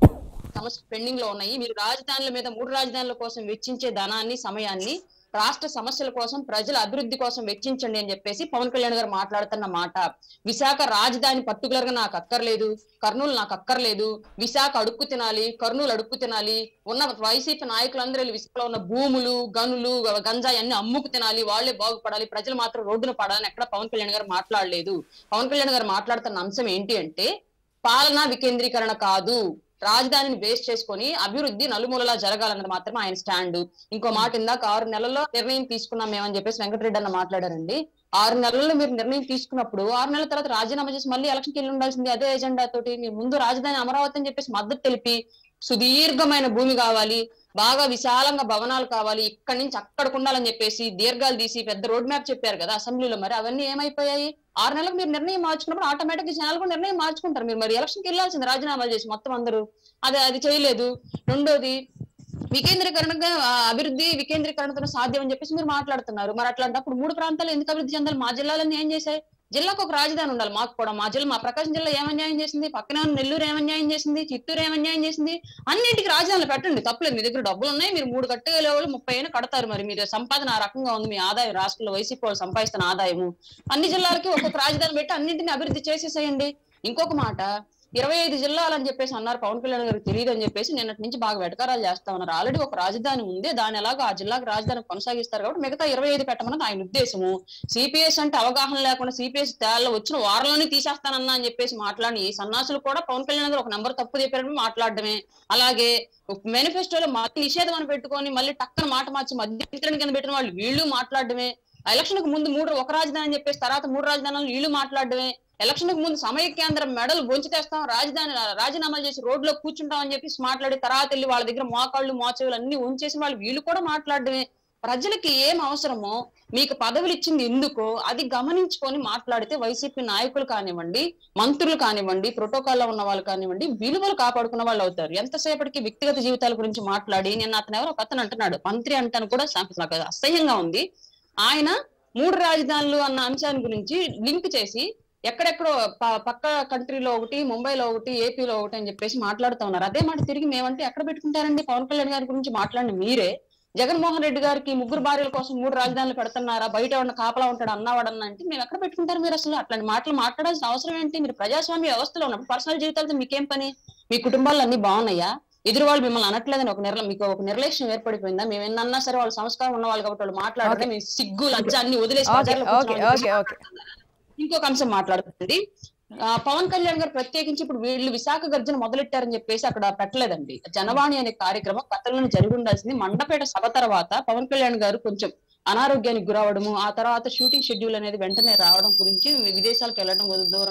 సమస్య పెండింగ్ లో ఉన్నాయి మీరు రాజధానుల మీద మూడు రాజధానుల కోసం వెచ్చించే ధనాన్ని సమయాన్ని రాష్ట్ర సమస్యల కోసం ప్రజల అభివృద్ధి కోసం వెచ్చించండి అని చెప్పేసి పవన్ కళ్యాణ్ గారు మాట్లాడుతున్న మాట విశాఖ రాజధాని పర్టికులర్ గా నాకు అక్కర్లేదు కర్నూలు నాకు అక్కర్లేదు విశాఖ అడుక్కు తినాలి కర్నూలు అడుక్కు తినాలి ఉన్న వైసీపీ నాయకులందరూ వెళ్ళి విశాఖలో ఉన్న భూములు గనులు గంజాయి అన్ని అమ్ముకు తినాలి వాళ్ళే బాగుపడాలి ప్రజలు మాత్రం రోడ్డున పడాలని ఎక్కడ పవన్ కళ్యాణ్ గారు మాట్లాడలేదు పవన్ కళ్యాణ్ గారు మాట్లాడుతున్న అంశం ఏంటి అంటే పాలనా వికేంద్రీకరణ కాదు రాజధానిని బేస్ చేసుకొని అభివృద్ధి నలుమూలలా జరగాలన్నది మాత్రమే ఆయన స్టాండ్ ఇంకో మాట ఇందాక ఆరు నెలల్లో నిర్ణయం తీసుకున్నాం మేమని చెప్పేసి వెంకటరెడ్డి అన్న మాట్లాడారండి ఆరు నెలల్లో మీరు నిర్ణయం తీసుకున్నప్పుడు ఆరు నెలల తర్వాత రాజీనామా చేసి మళ్ళీ ఎలక్షన్కి వెళ్ళి ఉండాల్సింది అదే ఎజెండా తోటి మీరు ముందు రాజధాని అమరావతి అని చెప్పేసి మద్దతు తెలిపి సుదీర్ఘమైన భూమి కావాలి బాగా విశాలంగా భవనాలు కావాలి ఇక్కడి నుంచి అక్కడికి ఉండాలని చెప్పేసి దీర్ఘాలు తీసి పెద్ద రోడ్ మ్యాప్ చెప్పారు కదా అసెంబ్లీలో మరి అవన్నీ ఏమైపోయాయి ఆరు నెలలకు మీరు నిర్ణయం మార్చుకున్నప్పుడు ఆటోమేటిక్ జనాలు కూడా నిర్ణయం మార్చుకుంటారు మీరు మరి ఎలక్షన్కి వెళ్ళాల్సింది రాజీనామాలు చేసి మొత్తం అందరూ అది అది చేయలేదు రెండోది వికేంద్రీకరణగా ఆ, అభివృద్ధి వికేంద్రీకరణతో సాధ్యం అని చెప్పేసి మీరు మాట్లాడుతున్నారు మరి అట్లాంటప్పుడు మూడు ప్రాంతాలు ఎందుకు అభివృద్ధి చెందాలి మా జిల్లాలన్నీ ఏం చేశాయి జిల్లాకు ఒక రాజధాని ఉండాలి మాకు కూడా మా జిల్లా మా ప్రకాశం జిల్లా ఏమన్యాయం చేసింది పక్కనే ఉన్న నెల్లూరు ఏమన్యాయం చేసింది చిత్తూరు ఏమన్యాయం చేసింది అన్నింటికి రాజధానులు పెట్టండి తప్పలేదు మీ దగ్గర డబ్బులు ఉన్నాయి మీరు మూడు కట్టగలే వాళ్ళు ముప్పై అయినా కడతారు మరి మీరు సంపాదన ఆ రకంగా ఉంది మీ ఆదాయం రాష్ట్రంలో వైసీపీ వాళ్ళు సంపాదిస్తున్న ఆదాయము అన్ని జిల్లాలకి ఒక్కొక్క రాజధాని పెట్టి అన్నింటిని అభివృద్ధి చేసేసేయండి ఇంకొక మాట ఇరవై ఐదు జిల్లాలు అని చెప్పేసి అన్నారు పవన్ కళ్యాణ్ గారికి తెలియదు అని చెప్పేసి నిన్నటి నుంచి బాగా వెటకారాలు చేస్తా ఉన్నారు ఆల్రెడీ ఒక రాజధాని ఉంది దాని ఎలాగో ఆ జిల్లాకు రాజధాని కొనసాగిస్తారు కాబట్టి మిగతా ఇరవై ఐదు పెట్టమన్నది ఆయన ఉద్దేశము సిపిఎస్ అంటే అవగాహన లేకుండా సిపిఎస్ తేళ్ళ వచ్చిన వారంలోనే తీసేస్తానన్నా అని చెప్పేసి మాట్లాడి ఈ సన్నాసులు కూడా పవన్ కళ్యాణ్ గారు ఒక నెంబర్ తప్పు చెప్పారని మాట్లాడడమే అలాగే మేనిఫెస్టోలో మళ్ళీ నిషేధం అని పెట్టుకొని మళ్ళీ టక్కన మాట మార్చి మధ్య కింద పెట్టిన వాళ్ళు వీళ్ళు మాట్లాడడమే ఎలక్షన్ కు ముందు మూడు ఒక రాజధాని అని చెప్పేసి తర్వాత మూడు రాజధానులు వీళ్ళు మాట్లాడడమే ఎలక్షన్ కు ముందు సమయ కేంద్రం మెడల్ బొంచి తెస్తాం రాజధాని రాజీనామాలు చేసి రోడ్లో కూర్చుంటాం అని చెప్పేసి మాట్లాడి తర్వాత వెళ్ళి వాళ్ళ దగ్గర మోకాళ్ళు మోచేవులు అన్ని ఉంచేసి వాళ్ళు వీళ్ళు కూడా మాట్లాడడమే ప్రజలకి ఏం అవసరమో మీకు పదవులు ఇచ్చింది ఎందుకో అది గమనించుకొని మాట్లాడితే వైసీపీ నాయకులు కానివ్వండి మంత్రులు కానివ్వండి ప్రోటోకాల్లో ఉన్న వాళ్ళు కానివ్వండి విలువలు కాపాడుకున్న వాళ్ళు అవుతారు ఎంతసేపటికి వ్యక్తిగత జీవితాల గురించి మాట్లాడి నిన్న అతను ఎవరో ఒక అతను అంటున్నాడు మంత్రి అంటాను కూడా నాకు అసహ్యంగా ఉంది ఆయన మూడు రాజధానులు అన్న అంశాన్ని గురించి లింక్ చేసి ఎక్కడెక్కడో ప- పక్క కంట్రీలో ఒకటి ముంబైలో ఒకటి ఏపీలో ఒకటి అని చెప్పేసి మాట్లాడుతూ ఉన్నారు అదే మాట తిరిగి మేమంటే ఎక్కడ పెట్టుకుంటారండి పవన్ కళ్యాణ్ గారి గురించి మాట్లాడిన మీరే జగన్మోహన్ రెడ్డి గారికి ముగ్గురు భార్యల కోసం మూడు రాజధానులు పెడుతున్నారా బయట ఉన్న కాపలా ఉంటాడు అన్నవాడన్న అంటే మేము ఎక్కడ పెట్టుకుంటారు మీరు అసలు అట్లాంటి మాటలు మాట్లాడాల్సిన అవసరం ఏంటి మీరు ప్రజాస్వామ్య వ్యవస్థలో ఉన్నప్పుడు పర్సనల్ జీవితాలతో మీకేం పని మీ కుటుంబాలు అన్ని బాగున్నాయా ఎదురు వాళ్ళు మిమ్మల్ని అనట్లేదని ఒక నిర్ల మీకు ఒక నిర్లక్ష్యం ఏర్పడిపోయిందా మేము ఎన్నన్నా సరే వాళ్ళు సంస్కారం ఉన్న వాళ్ళు కాబట్టి వాళ్ళు మాట్లాడితే Okay. మేము సిగ్గు లజ్జ అన్ని వదిలేసి ఓకే బజార్లో ఓకే కూర్చోమని ఓకే ఓకే ఇంకొక అంశం మాట్లాడుతుంది ఆ, పవన్ కళ్యాణ్ గారు ప్రత్యేకించి ఇప్పుడు వీళ్ళు విశాఖ గర్జన మొదలెట్టారని చెప్పేసి అక్కడ పెట్టలేదండి జనవాణి అనే కార్యక్రమం గతంలో జరిగి ఉండాల్సింది మండపేట సభ తర్వాత పవన్ కళ్యాణ్ గారు కొంచెం అనారోగ్యానికి గురవడము ఆ తర్వాత షూటింగ్ షెడ్యూల్ అనేది వెంటనే రావడం గురించి విదేశాలకు వెళ్ళడం దూరంగా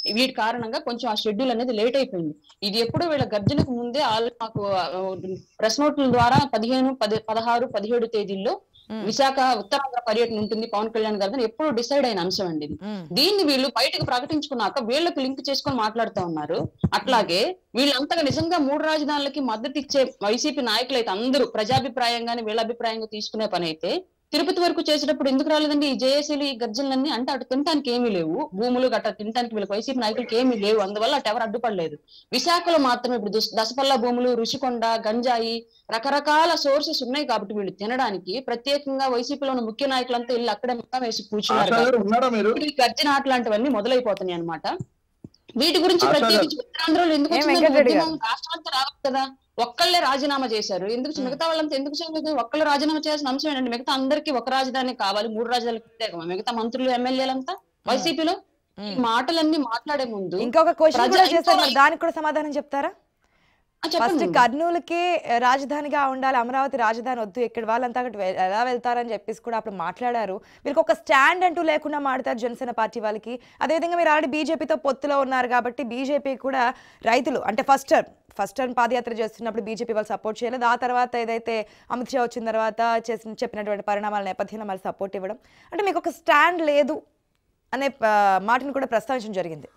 వీటి కారణంగా కొంచెం ఆ షెడ్యూల్ అనేది లేట్ అయిపోయింది ఇది ఎప్పుడు వీళ్ళ గర్జనకు ముందే ఆల్ మాకు ప్రెస్ నోట్ల ద్వారా పదిహేను పది పదహారు పదిహేడు తేదీల్లో మ్మ్. విశాఖ ఉత్తరాంధ్ర పర్యటన ఉంటుంది పవన్ కళ్యాణ్ గారు ఎప్పుడు డిసైడ్ అయిన అంశం అండి ఇది మ్మ్. దీన్ని వీళ్ళు బయటకు ప్రకటించుకున్నాక వీళ్ళకు లింక్ చేసుకొని మాట్లాడుతూ ఉన్నారు అట్లాగే వీళ్ళంతగా నిజంగా మూడు రాజధానులకి మద్దతు ఇచ్చే వైసీపీ నాయకులు అయితే అందరూ ప్రజాభిప్రాయంగాని వీళ్ళ అభిప్రాయంగా తీసుకునే పని అయితే తిరుపతి వరకు చేసేటప్పుడు ఎందుకు రాలేదండి ఈ జేఏసీలు ఈ గర్జనలన్నీ అంటే అటు తినడానికి ఏమీ లేవు భూములు గట్రా తినడానికి వీళ్ళకి వైసీపీ నాయకులకి ఏమీ లేవు అందువల్ల అటు ఎవరు అడ్డుపడలేదు విశాఖలో మాత్రమే ఇప్పుడు దుస్- దసపల్ల భూములు రుషికొండ గంజాయి రకరకాల సోర్సెస్ ఉన్నాయి కాబట్టి వీళ్ళు తినడానికి ప్రత్యేకంగా వైసీపీలో ఉన్న ముఖ్య నాయకులంతా వెళ్ళి అక్కడే మొత్తం వేసి కూర్చున్నారు ఆశా గారు ఉన్నారా మీరు ఇప్పుడు ఈ గర్జన అట్లాంటివన్నీ మొదలైపోతున్నాయి అన్నమాట వీటి గురించి ఆశా గారు. ప్రత్యేకించి ఉత్తరాంధ్రలో ఎందుకు ఏం వచ్చిందని వెంకటరెడ్డి ఉద్యమం రాష్ట్రాంతా రావాలి కదా ఒక్కళ్ళే రాజీనామా చేశారు ఎందుకు మిగతా వాళ్ళంతా ఎందుకు చేయలేదు ఒక్కళ్ళు రాజీనామా చేయాల్సిన అంశం ఏంటంటే మిగతా అందరికీ ఒక రాజధాని కావాలి మూడు రాజధానులు ప్రత్యేకమా మిగతా మంత్రులు ఎమ్మెల్యేలంతా వైసీపీలో ఈ మాటలన్నీ మాట్లాడే ముందు ఇంకొక క్వశ్చన్ ప్రజ- కూడా చేస్తారు ఇంకో- మరి దానికి కూడా సమాధానం చెప్తారా ఆ, ఫస్ట్ చెప్పండి కర్నూలుకి రాజధానిగా ఉండాలి అమరావతి రాజధాని వద్దు ఇక్కడ వాళ్ళంతా అక్కడ వె- ఎలా వెళ్తారని చెప్పేసి కూడా అప్పుడు మాట్లాడారు వీరికి ఒక స్టాండ్ అంటూ లేకుండా మాడతారు జనసేన పార్టీ వాళ్ళకి అదేవిధంగా మీరు ఆల్రెడీ బీజేపీతో పొత్తులో ఉన్నారు కాబట్టి బీజేపీ కూడా రైతులు అంటే first term first term padayatra చేస్తున్నప్పుడు బీజేపీ వాళ్ళు సపోర్ట్ చేయలేదు ఆ తర్వాత ఏదైతే అమిత్ షా వచ్చిన తర్వాత చేసిన చెప్పినటువంటి పరిణామాల నేపథ్యంలో మళ్ళీ సపోర్ట్ ఇవ్వడం అంటే మీకు ఒక స్టాండ్ లేదు అనే ఆ, మాటను కూడా ప్రస్తావించడం జరిగింది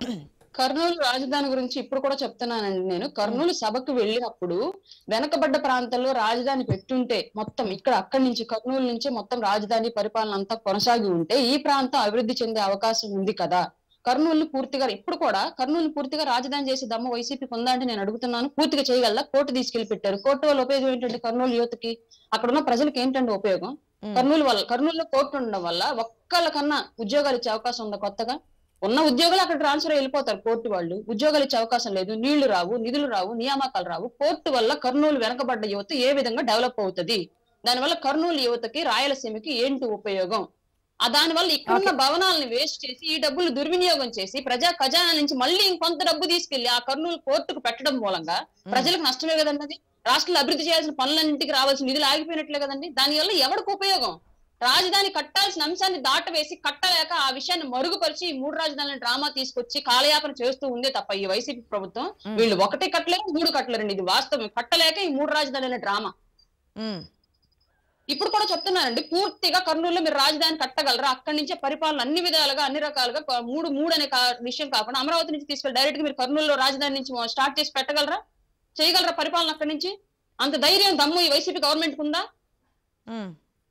కర్నూలు రాజధాని గురించి ఇప్పుడు కూడా చెప్తున్నానండి నేను కర్నూలు సభకు వెళ్ళినప్పుడు వెనకబడ్డ ప్రాంతాల్లో రాజధాని పెట్టుంటే మొత్తం ఇక్కడ అక్కడి నుంచి కర్నూలు నుంచి మొత్తం రాజధాని పరిపాలన అంతా కొనసాగి ఉంటే ఈ ప్రాంతం అభివృద్ధి చెందే అవకాశం ఉంది కదా కర్నూలు పూర్తిగా ఇప్పుడు కూడా కర్నూలు పూర్తిగా రాజధాని చేసే దమ్మ వైసీపీకి ఉందా అంటే నేను అడుగుతున్నాను పూర్తిగా చేయగలరా కోర్టు తీసుకెళ్లి పెట్టారు కోర్టు వల్ల ఉపయోగం ఏంటంటే కర్నూలు యువతకి అక్కడ ఉన్న ప్రజలకు ఏంటంటే ఉపయోగం మ్మ్. కర్నూలు వల్ల కర్నూలులో కోర్టు ఉండడం వల్ల ఒక్కళ్ళకన్నా ఉద్యోగాలు ఇచ్చే అవకాశం ఉందా కొత్తగా ఉన్న ఉద్యోగులు అక్కడ ట్రాన్స్ఫర్ వెళ్ళిపోతారు కోర్టు వాళ్ళు ఉద్యోగాలు ఇచ్చే అవకాశం లేదు నీళ్లు రావు నిధులు రావు నియామకాలు రావు కోర్టు వల్ల కర్నూలు వెనకబడ్డ యువత ఏ విధంగా డెవలప్ అవుతుంది దానివల్ల కర్నూలు యువతకి రాయలసీమకి ఏంటి ఉపయోగం ఆ దానివల్ల ఇక్కడున్న భవనాలను వేస్ట్ చేసి ఈ డబ్బులు దుర్వినియోగం చేసి ప్రజా ఖజానా నుంచి మళ్ళీ ఇంకొంత డబ్బు తీసుకెళ్లి ఆ కర్నూలు కోర్టుకు పెట్టడం మూలంగా ప్రజలకు నష్టమే కదండి అది రాష్ట్రంలో అభివృద్ధి చేయాల్సిన పనులన్నింటికి రావాల్సిన నిధులు ఆగిపోయినట్లే కదండి దానివల్ల ఎవరికి ఉపయోగం రాజధాని కట్టాల్సిన అంశాన్ని దాటవేసి కట్టలేక ఆ విషయాన్ని మరుగుపరిచి ఈ మూడు రాజధానుల డ్రామా తీసుకొచ్చి కాలయాపన చేస్తూ ఉందే తప్ప ఈ వైసీపీ ప్రభుత్వం మ్మ్. వీళ్ళు ఒకటి కట్టలేరు మూడు కట్టలేరండి ఇది వాస్తవం కట్టలేక ఈ మూడు రాజధానుల డ్రామా మ్మ్. ఇప్పుడు కూడా చెప్తున్నానండి పూర్తిగా కర్నూలులో మీరు రాజధాని కట్టగలరా అక్కడి నుంచే పరిపాలన అన్ని విధాలుగా అన్ని రకాలుగా క- మూడు మూడు అనే కా- విషయం కాకుండా అమరావతి నుంచి తీసుకెళ్ళి డైరెక్ట్ గా మీరు కర్నూలులో రాజధాని నుంచి స్టార్ట్ చేసి పెట్టగలరా చేయగలరా పరిపాలన అక్కడి నుంచి అంత ధైర్యం దమ్ము ఈ వైసీపీ గవర్నమెంట్ ఉందా మ్మ్.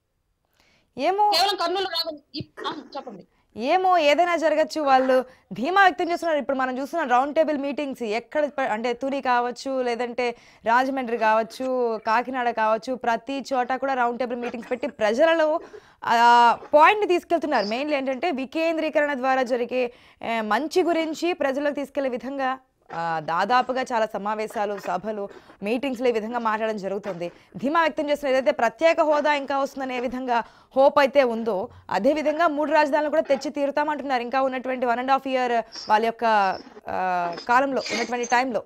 ఏమో కేవలం కర్నూలు రాదు ఇప్- ఆ, చెప్పండి ఏమో ఏదైనా జరగచ్చు వాళ్ళు ధీమా వ్యక్తం చేస్తున్నారు ఇప్పుడు మనం చూస్తున్న రౌండ్ టేబుల్ మీటింగ్స్ ఎక్కడ ప- అంటే తుని కావచ్చు లేదంటే రాజమండ్రి కావచ్చు కాకినాడ కావచ్చు ప్రతి చోట కూడా రౌండ్ టేబుల్ మీటింగ్స్ పెట్టి ప్రజలలో పాయింట్ని తీసుకెళ్తున్నారు మెయిన్లీ ఏంటంటే వికేంద్రీకరణ ద్వారా జరిగే ఆ, మంచి గురించి ప్రజలకు తీసుకెళ్లే విధంగా ఆ, దాదాపుగా చాలా సమావేశాలు సభలు మీటింగ్స్లో ఈ విధంగా మాట్లాడడం జరుగుతుంది ధీమా వ్యక్తం చేస్తున్న ఏదైతే ప్రత్యేక హోదా ఇంకా వస్తుందనే విధంగా హోప్ అయితే ఉందో అదే విధంగా మూడు రాజధానులు కూడా తెచ్చి తీరుతామంటున్నారు ఇంకా ఉన్నటువంటి వన్ అండ్ హాఫ్ ఇయర్ వాళ్ళ యొక్క ఆ, కాలంలో ఉన్నటువంటి టైంలో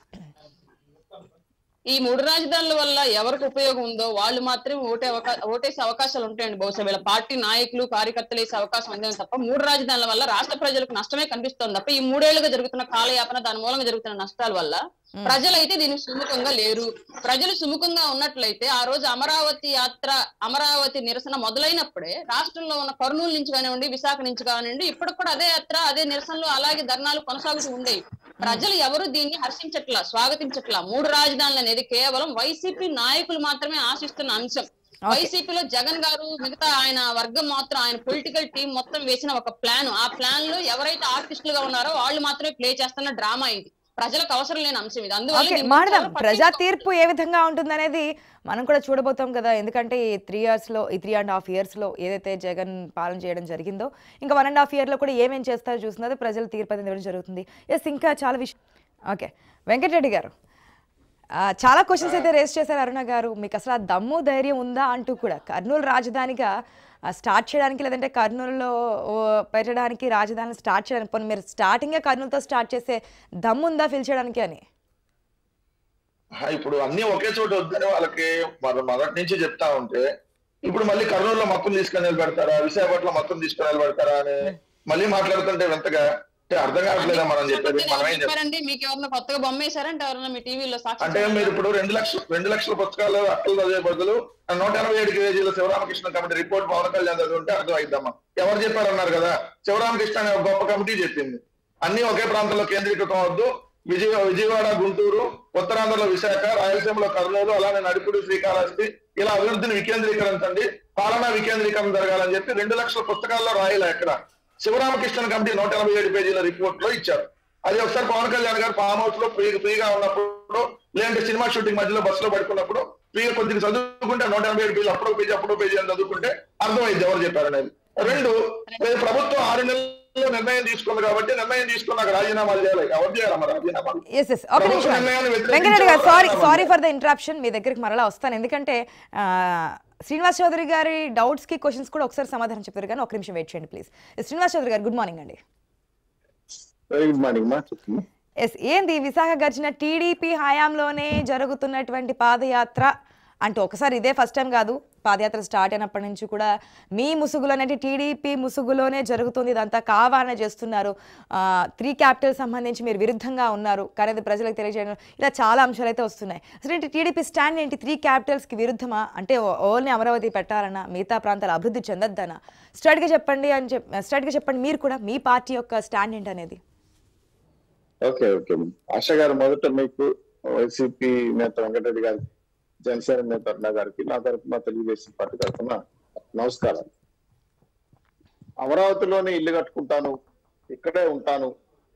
ఈ మూడు రాజధానుల వల్ల ఎవరికి ఉపయోగం ఉందో వాళ్ళు మాత్రమే ఓటే అవకా ఓటేసే అవకాశాలు ఉంటాయండి బహుశా వీళ్ళ పార్టీ నాయకులు కార్యకర్తలు వేసే అవకాశం ఉందేమో తప్ప మూడు రాజధానుల వల్ల రాష్ట్ర ప్రజలకు నష్టమే కనిపిస్తోంది తప్ప ఈ మూడేళ్లుగా జరుగుతున్న కాలయాపన దాని మూలంగా జరుగుతున్న నష్టాల వల్ల ప్రజలైతే దీనికి సుముఖంగా లేరు ప్రజలు సుముఖంగా ఉన్నట్లయితే ఆ రోజు అమరావతి యాత్ర అమరావతి నిరసన మొదలైనప్పుడే రాష్ట్రంలో ఉన్న కర్నూలు నుంచి కానివ్వండి విశాఖ నుంచి కానివ్వండి ఇప్పటికి కూడా అదే యాత్ర అదే నిరసనలు అలాగే ధర్నాలు కొనసాగుతూ ఉండేవి ప్రజలు ఎవరు దీన్ని హర్షించట్లా స్వాగతించట్లా మూడు రాజధానులు అనేది కేవలం వైసీపీ నాయకులు మాత్రమే ఆశిస్తున్న అంశం వైసీపీలో జగన్ గారు మిగతా ఆయన వర్గం మాత్రం ఆయన పొలిటికల్ టీం మొత్తం వేసిన ఒక ప్లాన్ ఆ ప్లాన్ లో ఎవరైతే ఆర్టిస్టులుగా ఉన్నారో వాళ్ళు మాత్రమే ప్లే చేస్తున్న డ్రామా ఇది ప్రజలకు అవసరం లేని అంశం ఇది అందువల్ల ఓకే దీని గురించి మాడదాం ఎవరు ప్రజా పట్టించుకో- తీర్పు ఏ విధంగా ఉంటుందనేది మనం కూడా చూడబోతాం కదా ఎందుకంటే ఈ త్రీ ఇయర్స్లో ఈ త్రీ అండ్ హాఫ్ ఇయర్స్లో ఏదైతే జగన్ పాలన చేయడం జరిగిందో ఇంకా వన్ అండ్ హాఫ్ ఇయర్లో కూడా ఏమేం చేస్తారో చూస్తున్నది ప్రజల తీర్పు అనేది ఇవ్వడం జరుగుతుంది ఎస్ ఇంకా చాలా విషయం ఓకే వెంకటరెడ్డి గారు ఆ, చాలా క్వశ్చన్స్ అయితే రేస్ చేశారు అరుణ గారు మీకు అసలు ఆ దమ్ము ధైర్యం ఉందా అంటూ కూడా కర్నూలు రాజధానిగా ఆ, స్టార్ట్ చేయడానికి లేదంటే కర్నూలులో ఓ, పెట్టడానికి రాజధాని స్టార్ట్ చేయడానికి పోనీ మీరు స్టార్టింగే కర్నూలుతో స్టార్ట్ చేసే దమ్ము ఉందా ఫిల్ చేయడానికి అని ఆ, ఇప్పుడు అన్ని ఒకే చోట వద్దని వాళ్ళకి మొద- మొదటి నుంచి చెప్తా ఉంటే ఇప్పుడు మళ్ళీ కర్నూలులో మొత్తం తీసుకొని నిలబెడతారా విశాఖపట్నం మొత్తం తీసుకొని నిలబెడతారా అని మళ్ళీ మాట్లాడుతుంటే వింతగా అంటే అర్థం కావట్లేదా మనం చెప్పేది మనం ఏం చెప్పాలి చెప్పారండి మీకు ఎవరైనా కొత్తగా బొమ్మ వేశారంటే ఎవరైనా మీ టీవీలో సాక్షి అంటే మీరు ఇప్పుడు రెండు లక్షలు రెండు లక్షల పుస్తకాలు అక్కలు చదివే బదులు నూట ఎనభై ఏడు కేజీల శివరామకృష్ణ కమిటీ రిపోర్ట్ పవన్ కళ్యాణ్ చదివింటే అర్థం అయిద్దమ్మా ఎవరు చెప్పారన్నారు కదా శివరామకృష్ణ అనే ఒక గొప్ప కమిటీ చెప్పింది అన్ని ఒకే ప్రాంతంలో కేంద్రీకృతం అవద్దు విజయ విజయవాడ గుంటూరు ఉత్తరాంధ్రలో విశాఖ రాయలసీమలో కర్నూలు అలానే నడిపుడు శ్రీకాళహస్తి ఇలా అభివృద్ధిని వికేంద్రీకరించండి పాలనా వికేంద్రీకరణ జరగాలని చెప్పి రెండు లక్షల పుస్తకాల్లో రాయలే ఎక్కడ శివరామకృష్ణ కమిటీ నూట ఎనభై ఏడు పేజీల రిపోర్ట్ లో ఇచ్చారు అది ఒకసారి పవన్ కళ్యాణ్ గారు ఫామ్ హౌస్ లో ఫ్రీ ఫ్రీగా ఉన్నప్పుడు లేదంటే సినిమా షూటింగ్ మధ్యలో బస్సులో పడుకున్నప్పుడు ఫ్రీగా కొద్దిగా చదువుకుంటే నూట ఎనభై ఏడు పేజీలు అప్పుడో పేజీ అప్పుడో పేజీ అని చదువుకుంటే అర్థమైంది ఎవరు చెప్పారు అనేది రెండు రేపు ప్రభుత్వం ఆరు నెలల్లో నిర్ణయం తీసుకుంది కాబట్టి నిర్ణయం తీసుకున్నాక రాజీనామాలు చేయాలి ఎవరు చేయాలమ్మా రాజీనామాలు ఎస్ ఎస్ ఒక ప్రభుత్వ నిమిషం నిర్ణయాన్ని వ్యతిరేకించే వెంకటరెడ్డి గారు సారీ వాళ్ళు సారీ ఫర్ ద ఇంటరాప్షన్ మీ దగ్గరికి మరలా వస్తాను ఎందుకంటే ఆ, శ్రీనివాస్ చౌదరి గారి డౌట్స్కి క్వశ్చన్స్ కూడా ఒకసారి సమాధానం చెప్తారు కానీ ఒక నిమిషం వెయిట్ చేయండి ప్లీజ్ శ్రీనివాస్ చౌదరి గారు గుడ్ మార్నింగ్ అండి వెరీ గుడ్ మార్నింగ్ మా చెప్పండి ఎస్ ఏంది విశాఖ గర్జన టీడీపీ హయాంలోనే జరుగుతున్నటువంటి పాదయాత్ర అంటే ఒకసారి ఇదే ఫస్ట్ టైం కాదు పాదయాత్ర స్టార్ట్ అయినప్పటి నుంచి కూడా మీ ముసుగులోనే అంటే టీడీపీ ముసుగులోనే జరుగుతుంది ఇదంతా కావాలనే చేస్తున్నారు త్రీ క్యాపిటల్ సంబంధించి మీరు విరుద్ధంగా ఉన్నారు కానీ అది ప్రజలకు తెలియజేయడం ఇలా చాలా అంశాలు అయితే వస్తున్నాయి అసలు ఏంటి టీడీపీ స్టాండ్ ఏంటి త్రీ క్యాపిటల్స్కి విరుద్ధమా అంటే ఓ- ఓన్లీ అమరావతి పెట్టాలన్నా మిగతా ప్రాంతాలు అభివృద్ధి చెందొద్దనా స్ట్రైట్గా చెప్పండి అని చెప్ స్ట్రైట్గా చెప్పండి మీరు కూడా మీ పార్టీ యొక్క స్టాండ్ ఏంటి అనేది ఓకే ఓకే ఆశ గారు మొదట మీకు వైసీపీ నేత వెంకటరెడ్డి గారికి జనసేన నేత అరుణ గారికి నా తరఫున తెలుగుదేశం పార్టీ తరఫున నమస్కారం అమరావతిలోనే ఇల్లు కట్టుకుంటాను ఇక్కడే ఉంటాను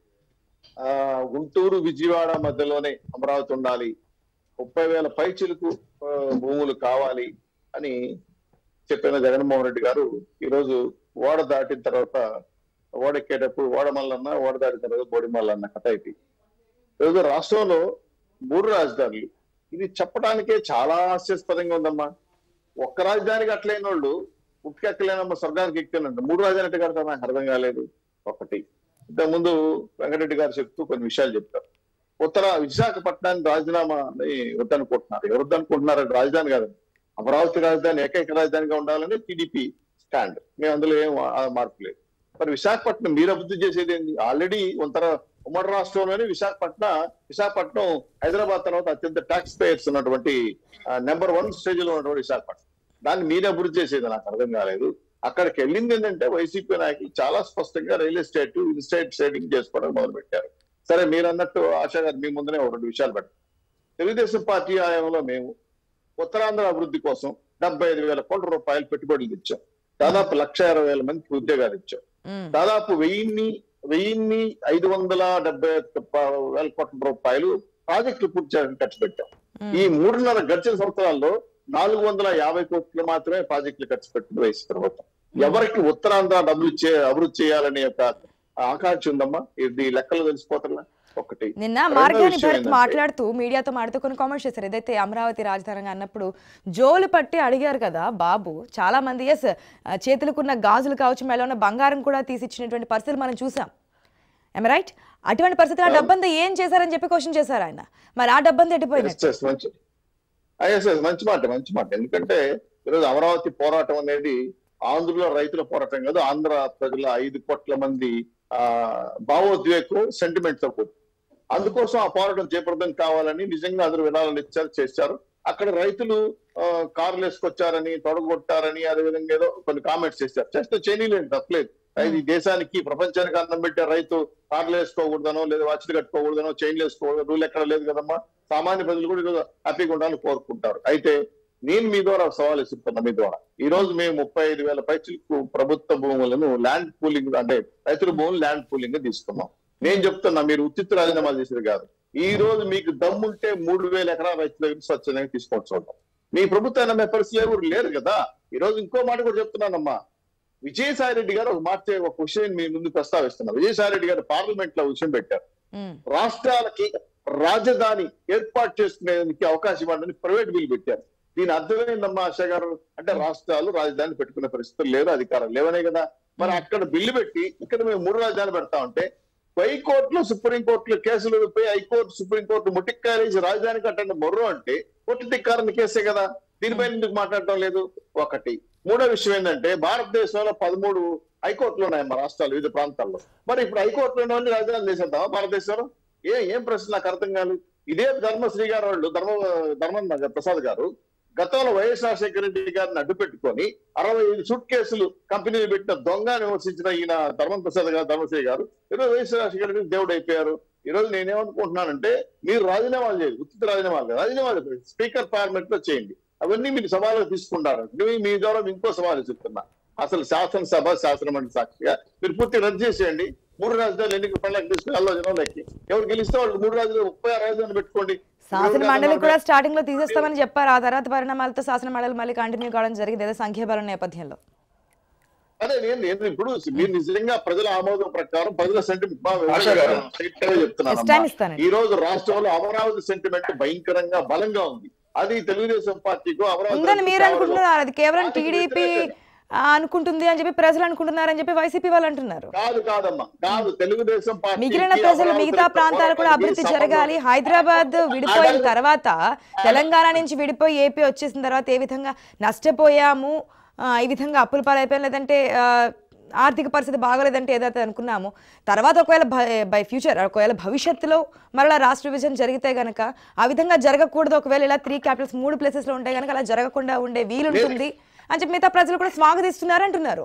ఆ గుంటూరు విజయవాడ మధ్యలోనే అమరావతి ఉండాలి ముప్పై వేల పైచిలకు ఆ, భూములు కావాలి అని చెప్పిన జగన్మోహన్ రెడ్డి గారు ఈరోజు ఓడ దాటిన తర్వాత ఓడెక్కేటప్పుడు ఓడమల్లన్న ఓడ దాటిన తర్వాత బోడిమల్లన్న కథ అయిపోయి ఈరోజు రాష్ట్రంలో మూడు రాజధానులు ఇది చెప్పడానికే చాలా హాస్యాస్పదంగా ఉందమ్మా ఒక్క రాజధానికి అట్లైన వాళ్ళు ఉట్టుకెక్కలేనమ్మా స్వర్గానికి ఎక్కినంట మూడు రాజధాని ఎట్ట కడతా నాకు అర్థం కాలేదు ఒకటి ఇంతకుముందు వెంకటరెడ్డి గారు చెప్తూ కొన్ని విషయాలు చెప్తారు ఉత్తర విశాఖపట్నాన్ని రాజీనామా అని వద్దనుకుంటున్నారు ఎవరు వద్దనుకుంటున్నారు అది రాజధాని కాదు అమరావతి రాజధాని ఏకైక రాజధానిగా ఉండాలని టీడీపీ స్టాండ్ మేము అందులో ఏం ఆ మార్పు లేదు మరి విశాఖపట్నం మీరు అభివృద్ధి చేసేది ఏంటి ఆల్రెడీ ఉత్తర ఉమ్మడి రాష్ట్రంలోనే విశాఖపట్నం విశాఖపట్నం హైదరాబాద్ తర్వాత అత్యంత ట్యాక్స్ పేయర్స్ ఉన్నటువంటి నెంబర్ వన్ స్టేజ్ లో ఉన్నటువంటి విశాఖపట్నం దాన్ని మీరు అభివృద్ధి చేసేది నాకు అర్థం కాలేదు అక్కడికి వెళ్ళింది ఏంటంటే వైసీపీ నాయకులు చాలా స్పష్టంగా రియల్ ఎస్టేట్ ఇన్స్టేట్ ట్రేడింగ్ చేసుకోవడం మొదలు పెట్టారు సరే మీరు అన్నట్టు ఆశా గారు మీ ముందునే ఒక రెండు విషయాలు పెట్టారు తెలుగుదేశం పార్టీ హయాంలో మేము ఉత్తరాంధ్ర అభివృద్ధి కోసం డెబ్బై ఐదు వేల కోట్ల రూపాయలు పెట్టుబడులు ఇచ్చాం దాదాపు లక్ష ఇరవై వేల మందికి ఉద్యోగాలు ఇచ్చాం మ్మ్. దాదాపు వెయ్యిన్ని వెయ్యిన్ని ఐదు వందల డెబ్బై ఒక్క ప- వేల కోట్ల రూపాయలు ప్రాజెక్టులు పూర్తి చేయడానికి ఖర్చు పెట్టాం మ్మ్. ఈ మూడున్నర గడిచిన సంవత్సరాల్లో నాలుగు వందల యాభై కోట్లు మాత్రమే ప్రాజెక్టులు ఖర్చు పెట్టింది వయసు ప్రభుత్వం ఎవరికి ఉత్తరాంధ్ర డబ్బులు ఇచ్చే అభివృద్ధి చేయాలనే యొక్క ఆకాంక్ష ఉందమ్మా ఇది లెక్కలు తెలిసిపోతున్నా ఒకటి నిన్న రెండో మార్గాని విషయం భరత్ ఏంటంటే- మాట్లాడుతూ మీడియాతో మాట్లాడుతూ కొన్ని కామెంట్స్ చేశారు ఏదైతే అమరావతి రాజధానిగా అన్నప్పుడు జోలు పట్టి అడిగారు కదా బాబు చాలా మంది ఎస్ చేతులకున్న గాజులు కావచ్చు మెడ ఉన్న బంగారం కూడా తీసిచ్చినటువంటి పరిస్థితులు మనం చూసాం ఎమ్ రైట్ అటువంటి పరిస్థితులు ఆ డబ్బంతా ఏం చేశారని చెప్పి క్వశ్చన్ చేశారు ఆయన మరి ఆ డబ్బంతా ఎట్టిపోయినట్టు Yes, yes, మంచి ఎస్ ఎస్ మంచి మాట మంచి మాట ఎందుకంటే ఈరోజు అమరావతి పోరాటం అనేది ఆంధ్రలో రైతుల పోరాటం కాదు ఆంధ్ర ప్రజల ఐదు కోట్ల మంది ఆ భావోద్వేగం సెంటిమెంట్ తో కూడి అందుకోసం ఆ పోరాటం చేపడడం కావాలని నిజంగా అందరూ వినాలని ఇచ్చారు చేశారు అక్కడ రైతులు ఆ, కార్లు వేసుకొచ్చారని తొడగొట్టారని అదేవిధంగా ఏదో కొన్ని కామెంట్స్ చేశారు చేస్తే చేయలేదు తప్పలేదు ఇది దేశానికి ప్రపంచానికి అన్నం పెట్టే రైతు కార్లు వేసుకోకూడదనో లేదా వాచ్లు కట్టుకోకూడదనో చైన్లు వేసుకోకూడదు రూల్ ఎక్కడ లేదు కదమ్మా సామాన్య ప్రజలు కూడా ఈరోజు హ్యాపీగా ఉండాలని కోరుకుంటారు అయితే నేను మీ ద్వారా ఒక సవాల్ ఇస్తున్నా మీ ద్వారా ఈ రోజు మేము ముప్పై ఐదు వేల పైచులకు ప్రభుత్వ భూములను ల్యాండ్ పూలింగ్ అంటే రైతుల భూములు ల్యాండ్ పూలింగ్ తీసుకున్నాం నేను చెప్తున్నా మీరు ఉచిత రాజీనామాలు చేసేది కాదు ఈ రోజు మీకు దమ్ముంటే మూడు వేల ఎకరాల రైతుల దగ్గర స్వచ్ఛందంగా తీసుకొని చూద్దాం మీ ప్రభుత్వం నమ్మే పరిస్థితులు ఎవరు లేరు కదా ఈ రోజు ఇంకో మాట కూడా చెప్తున్నానమ్మా విజయసాయి రెడ్డి గారు ఒక మాట ఒక విషయం మీ ముందు ప్రస్తావిస్తున్నా విజయసాయి రెడ్డి గారు పార్లమెంట్ లో విషయం పెట్టారు మ్మ్. రాష్ట్రాలకి రాజధాని ఏర్పాటు చేసుకునేందుకు అవకాశం ఇవ్వాలని ప్రైవేట్ బిల్ పెట్టారు దీని అర్థమైందమ్మా ఆశ గారు అంటే రాష్ట్రాలు రాజధాని పెట్టుకునే పరిస్థితులు లేరు అధికారం లేవనే కదా మరి అక్కడ బిల్లు పెట్టి ఇక్కడ మేము మూడు రాజధానులు పెడతా ఉంటే హైకోర్టులో సుప్రీంకోర్టులో కేసులు పోయి హైకోర్టు సుప్రీంకోర్టు ముట్టిక్కాయలేసి రాజధాని కట్టండి మొర్రు అంటే కొట్టి తిక్కారని కేసే కదా దీనిపైన ఎందుకు మాట్లాడటం లేదు ఒకటి మూడో విషయం ఏంటంటే భారతదేశంలో పదమూడు హైకోర్టులు ఉన్నాయి మా రాష్ట్రాలు వివిధ ప్రాంతాల్లో మరి ఇప్పుడు హైకోర్టులో ఉన్నవన్నీ రాజధాని చేసేద్దామా భారతదేశంలో ఏ ఏం ప్రశ్న నాకు అర్థం కాదు ఇదే ధర్మశ్రీ గారు వాళ్ళు ధర్మ ధర్మం ప్రసాద్ గారు గతంలో వైఎస్ రాజశేఖర రెడ్డి గారిని అడ్డు పెట్టుకొని అరవై ఐదు సూట్ కేసులు కంపెనీలు పెట్టిన దొంగ విమర్శించిన ఈయన ధర్మం ప్రసాద్ గారు ధర్మశ్రీ గారు ఈరోజు వైఎస్ రాజశేఖర రెడ్డి దేవుడు అయిపోయారు ఈ రోజు నేనేమనుకుంటున్నానంటే మీరు రాజీనామాలు చేయండి ఉచిత రాజీనామాలు కాదు. రాజీనామాలు చేయండి. స్పీకర్ పార్లమెంట్ లో చేయండి అవన్నీ మీరు సభలో తీసుకుంటారు మీ- మీ ద్వారా ఇంకో సవాలు చెప్తున్నా అసలు శాసనసభ శాసనమండలి సాక్షిగా మీరు పూర్తి రద్దు చేసేయండి మూడు రాజధానులు ఎన్నికల పండుగ తీసుకుని అల్లో జనంలోకి ఎవరు గెలిస్తే వాళ్ళు మూడు రాజధానులు ముప్పై ఆరు రాజధానులు పెట్టుకోండి శాసన మండలి కూడా స్టార్టింగ్ లో తీసేస్తామని చెప్పారు ఆ తర్వాత పరిణామాలతో శాసన మండలి మళ్ళీ కంటిన్యూ కావడం జరిగింది ఏదో సంఖ్యాబలం నేపథ్యంలో అదే నేను నేను ఇప్పుడు మీరు నిజంగా ప్రజల ఆమోదం ప్రకారం ప్రజల సెంటిమెంట్ ఆశా గారు. Yes, time ఇస్తానండి. ఈ రోజు రాష్ట్రంలో అమరావతి సెంటిమెంట్ భయంకరంగా బలంగా ఉంది అది తెలుగుదేశం పార్టీకు అమరావతి ఉందని మీరు రైతులకు అనుకుంటున్నారు అది కేవలం పార్టీకి టీడీపీ వ్యతిరేకంగా. అనుకుంటుంది అని చెప్పి ప్రజలు అనుకుంటున్నారని చెప్పి వైసీపీ వాళ్ళు అంటున్నారు కాదు కాదమ్మా కాదు తెలుగుదేశం పార్టీ మిగిలిన ప్రజలు మిగతా ప్రాంతాలు కూడా అభివృద్ధి జరగాలి హైదరాబాద్ విడిపోయిన తర్వాత తెలంగాణ నుంచి విడిపోయి ఏపీ వచ్చేసిన తర్వాత ఏ విధంగా నష్టపోయాము ఆ, ఈ విధంగా అప్పుల పాలైపోయాం లేదంటే ఆ, ఆర్థిక పరిస్థితి బాగోలేదంటే ఏదైతే అనుకున్నామో తర్వాత ఒకవేళ బై ఫ్యూచర్ ఒకవేళ భవిష్యత్తులో మరలా రాష్ట్ర విభజన జరిగితే గనక ఆ విధంగా జరగకూడదు ఒకవేళ ఇలా త్రీ క్యాపిటల్స్ మూడు ప్లేసెస్లో ఉంటే గనక అలా జరగకుండా ఉండే వీలుంటుంది అని చెప్పి మిగతా ప్రజలు కూడా స్వాగతిస్తున్నారు అంటున్నారు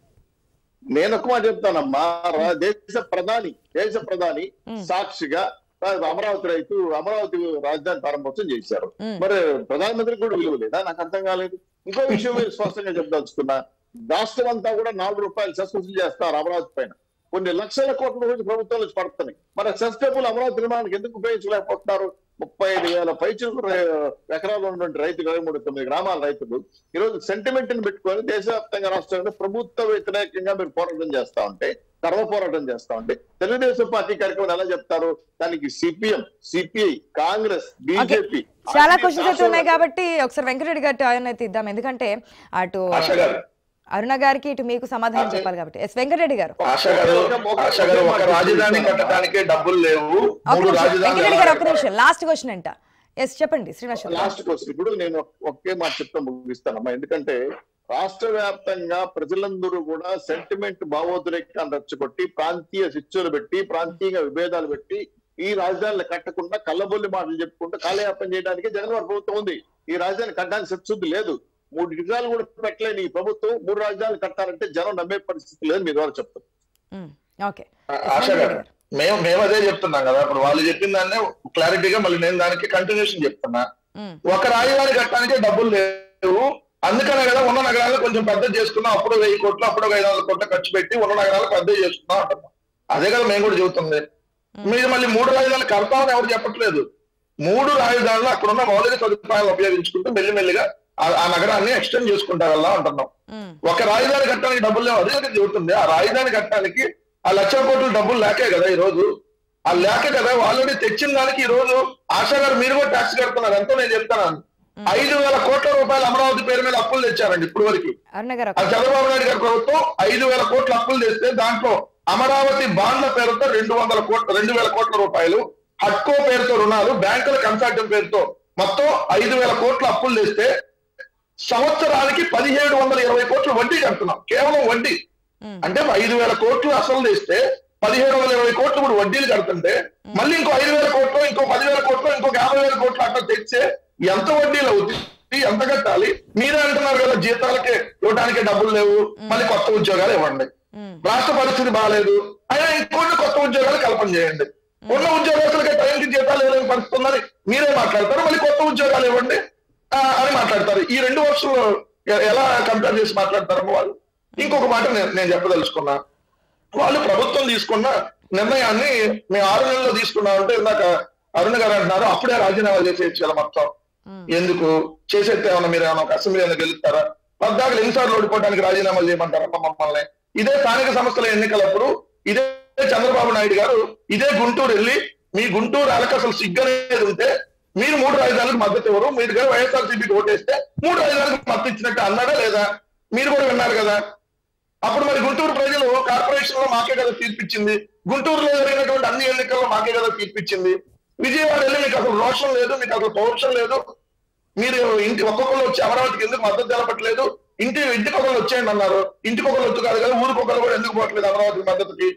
నేను ఒక మాట చెప్తానమ్మా రా- దేశ ప్రధాని దేశ ప్రధాని సాక్షిగా ఆ, అమరావతి రైతు అమరావతి రాజధాని ప్రారంభోత్సవం చేశారు మ్మ్. మరి ప్రధానమంత్రి కూడా విలువ లేదా నాకు అర్థం కాలేదు ఇంకో విషయం మీరు స్పష్టంగా చెప్పదలుచుకున్నా రాష్ట్రం అంతా కూడా నాలుగు రూపాయలు సస్పెన్షన్ చేస్తారు అమరావతి పైన కొన్ని లక్షల కోట్ల రూపాయలు ప్రభుత్వం నుంచి పడుతున్నాయి మరి సస్టైబుల్ అమరావతి నిర్మాణానికి ఎందుకు ఉపయోగించలేకపోతున్నారు ముప్పై ఐదు వేల పైచులకు ఎకరాలు ఉన్నటువంటి రైతులు ఇరవై మూడు తొమ్మిది గ్రామాల రైతులు ఈ రోజు సెంటిమెంట్ ని పెట్టుకొని దేశవ్యాప్తంగా రాష్ట్రంలో ప్రభుత్వ వ్యతిరేకంగా మీరు పోరాటం చేస్తా ఉంటే ధర్మ పోరాటం చేస్తా ఉంటే తెలుగుదేశం పార్టీ కార్యక్రమం ఎలా చెప్తారు దానికి సిపిఎం సిపిఐ కాంగ్రెస్ బీజేపీ చాలా క్వశ్చన్స్ అయితే ఉన్నాయి కాబట్టి ఒకసారి వెంకటరెడ్డి గారి ఆయన అయితే ఇద్దాం ఎందుకంటే అటు ఆశ గారు అరుణ గారికి ఇటు మీకు సమాధానం చెప్పాలి కాబట్టి ఎస్ వెంకటరెడ్డి గారు ఆశ గారు ఆశ గారు ఒక రాజధాని కట్టడానికే డబ్బులు లేవు ఒక మూడు నిమిషం రాజధానులు వెంకటరెడ్డి గారు ఒక ఎలా నిమిషం లాస్ట్ క్వశ్చన్ అంట ఎస్ చెప్పండి శ్రీనివాస్ గారు. లాస్ట్ క్వశ్చన్ ఇప్పుడు నేను ఒకే మాట చెప్తా ముగిస్తానమ్మా ఎందుకంటే రాష్ట్ర వ్యాప్తంగా ప్రజలందరూ కూడా సెంటిమెంట్ భావోద్రేకాన్ని రెచ్చగొట్టి ప్రాంతీయ శిక్షలు పెట్టి ప్రాంతీయ విభేదాలు పెట్టి ఈ రాజధానులు కట్టకుండా కళ్ళబొల్లి మాటలు చెప్పుకుంటూ కాలయాపన చేయడానికి జగన్మోహన్ ప్రభుత్వం ఉంది ఈ రాజధాని కట్టడానికి శక్తి లేదు మూడు డిగ్రాలు కూడా పెట్టలేని ఈ ప్రభుత్వం మూడు రాజధానులు కట్టాలంటే జనం నమ్మే పరిస్థితి లేదు మీ ద్వారా చెప్తాను మ్మ్. ఓకే ఆశ గారు మేము మేము అదే చెప్తున్నాం కదా ఇప్పుడు వాళ్ళు చెప్పిన దాన్నే క్లారిటీగా మళ్ళీ నేను దానికి కంటిన్యూషన్ చెప్తున్నా మ్మ్. ఒక రాజధాని కట్టడానికే డబ్బులు లేవు అందుకనే కదా ఉన్న నగరాలు కొంచెం పెద్ద చేసుకున్నాం అప్పుడు వెయ్యి కోట్లు అప్పుడు ఒక ఐదు వందల కోట్లు ఖర్చు పెట్టి ఉన్న నగరాలు పెద్ద చేసుకున్నాం అంటున్నాం అదే కదా మేము కూడా చెబుతుంది మీరు మళ్ళీ మూడు రాజధానులు కడతామని ఎవరు చెప్పట్లేదు మూడు రాజధానులు అక్కడ ఉన్న మౌలిక సదుపాయాలు ఉపయోగించుకుంటూ మెల్లిమెల్లిగా ఆ- ఆ నగరాన్ని ఎక్స్టెండ్ చేసుకుంటా వెళ్ళా అంటున్నాం మ్మ్. ఒక రాజధాని కట్టడానికి డబ్బులు లేవు అదే కదా చెబుతుంది ఆ రాజధాని కట్టడానికి ఆ లక్షల కోట్ల డబ్బులు లేకే కదా ఈ రోజు ఆ లేక కదా ఆల్రెడీ తెచ్చిన దానికి ఈ రోజు ఆశా గారు మీరు కూడా ట్యాక్స్ కడుతున్నారు ఎంతో నేను చెప్తాను ఐదు వేల కోట్ల రూపాయలు అమరావతి పేరు మీద అప్పులు తెచ్చారండి ఇప్పుడు వరకు అరుణ గారు ఆ ఒక- చంద్రబాబు నాయుడు గారి ప్రభుత్వం ఐదు వేల కోట్ల అప్పులు తెస్తే దాంట్లో అమరావతి బాండ్ల పేరుతో రెండు వందల కోట్ల రెండు వేల కోట్ల రూపాయలు హట్కో పేరుతో రుణాలు బ్యాంకుల కన్సార్టియం పేరుతో మొత్తం ఐదు వేల కోట్ల అప్పులు తెస్తే సంవత్సరానికి పదిహేడు వందల ఇరవై కోట్ల వడ్డీ కడుతున్నాం కేవలం వడ్డీ మ్మ్. అంటే ఐదు వేల కోట్లు అసలు తెస్తే పదిహేడు వందల ఇరవై కోట్లు ఇప్పుడు వడ్డీలు కడుతుంటే మళ్ళీ ఇంకో ఐదు వేల కోట్లు ఇంకో పదివేల కోట్లు ఇంకొక యాభై వేల కోట్లు అట్లా తెచ్చే ఎంత వడ్డీలు అవుతుంది ఎంత కట్టాలి మీరే అంటున్నారు కదా జీతాలకే ఇవ్వడానికి డబ్బులు లేవు మళ్ళీ కొత్త ఉద్యోగాలు ఇవ్వండి మ్మ్. రాష్ట్ర పరిస్థితి బాగాలేదు అయినా ఇంకొన్ని కొత్త ఉద్యోగాలు కల్పన చేయండి ఉన్న ఉద్యోగస్తులకే టైంకి జీతాలు ఇవ్వలేని పరిస్థితి ఉందని మీరే మాట్లాడతారు మళ్ళీ కొత్త ఉద్యోగాలు ఇవ్వండి ఆ, అని మాట్లాడతారు ఈ రెండు వర్షాలు ఎలా కంపేర్ చేసి మాట్లాడతారు వాళ్ళు ఇంకొక మాట నేను నేను చెప్పదలుచుకున్నా వాళ్ళు ప్రభుత్వం తీసుకున్న నిర్ణయాన్ని మేము ఆరు నెలల్లో తీసుకున్నామంటే ఇందాక అరుణ్ గారు అంటున్నారు అప్పుడే రాజీనామా చేసేయచ్చు కదా మొత్తం మ్మ్. ఎందుకు చేసేస్తే ఏమన్నా మీరు ఏమైనా ఒక అసెంబ్లీ ఏమైనా గెలుస్తారా పద్దాకలు ఎన్నిసార్లు ఓడిపోవడానికి రాజీనామాలు చేయమంటారా మమ్మల్ని ఇదే స్థానిక సంస్థల ఎన్నికలప్పుడు ఇదే చంద్రబాబు నాయుడు గారు ఇదే గుంటూరు వెళ్ళి మీ గుంటూరు వాళ్ళకి అసలు సిగ్గనేది ఉంటే మీరు మూడు రాజధానులకు మద్దతు ఇవ్వరు మీరు కానీ వైఎస్ఆర్సీపీకి ఓటేస్తే మూడు రాజధానులకు మద్దతు ఇచ్చినట్టు అన్నాడా లేదా మీరు కూడా విన్నారు కదా అప్పుడు మరి గుంటూరు ప్రజలు కార్పొరేషన్ లో మాకే కదా తీర్పిచ్చింది గుంటూరులో జరిగినటువంటి అన్ని ఎన్నికల్లో మాకే కదా తీర్పిచ్చింది విజయవాడ వెళ్ళి మీకు అసలు రోషం లేదు మీకు అసలు పౌరుషం లేదు మీరు ఇంటి ఒక్కొక్కరు వచ్చి అమరావతికి ఎందుకు మద్దతు తెలపట్లేదు ఇంటి ఇంటికి ఒకరు వచ్చేయండి అన్నారు ఇంటికి ఒకరు వచ్చి కాదు కదా ఊరికి ఒకరు కూడా ఎందుకు పోవట్లేదు అమరావతి మద్దతుకి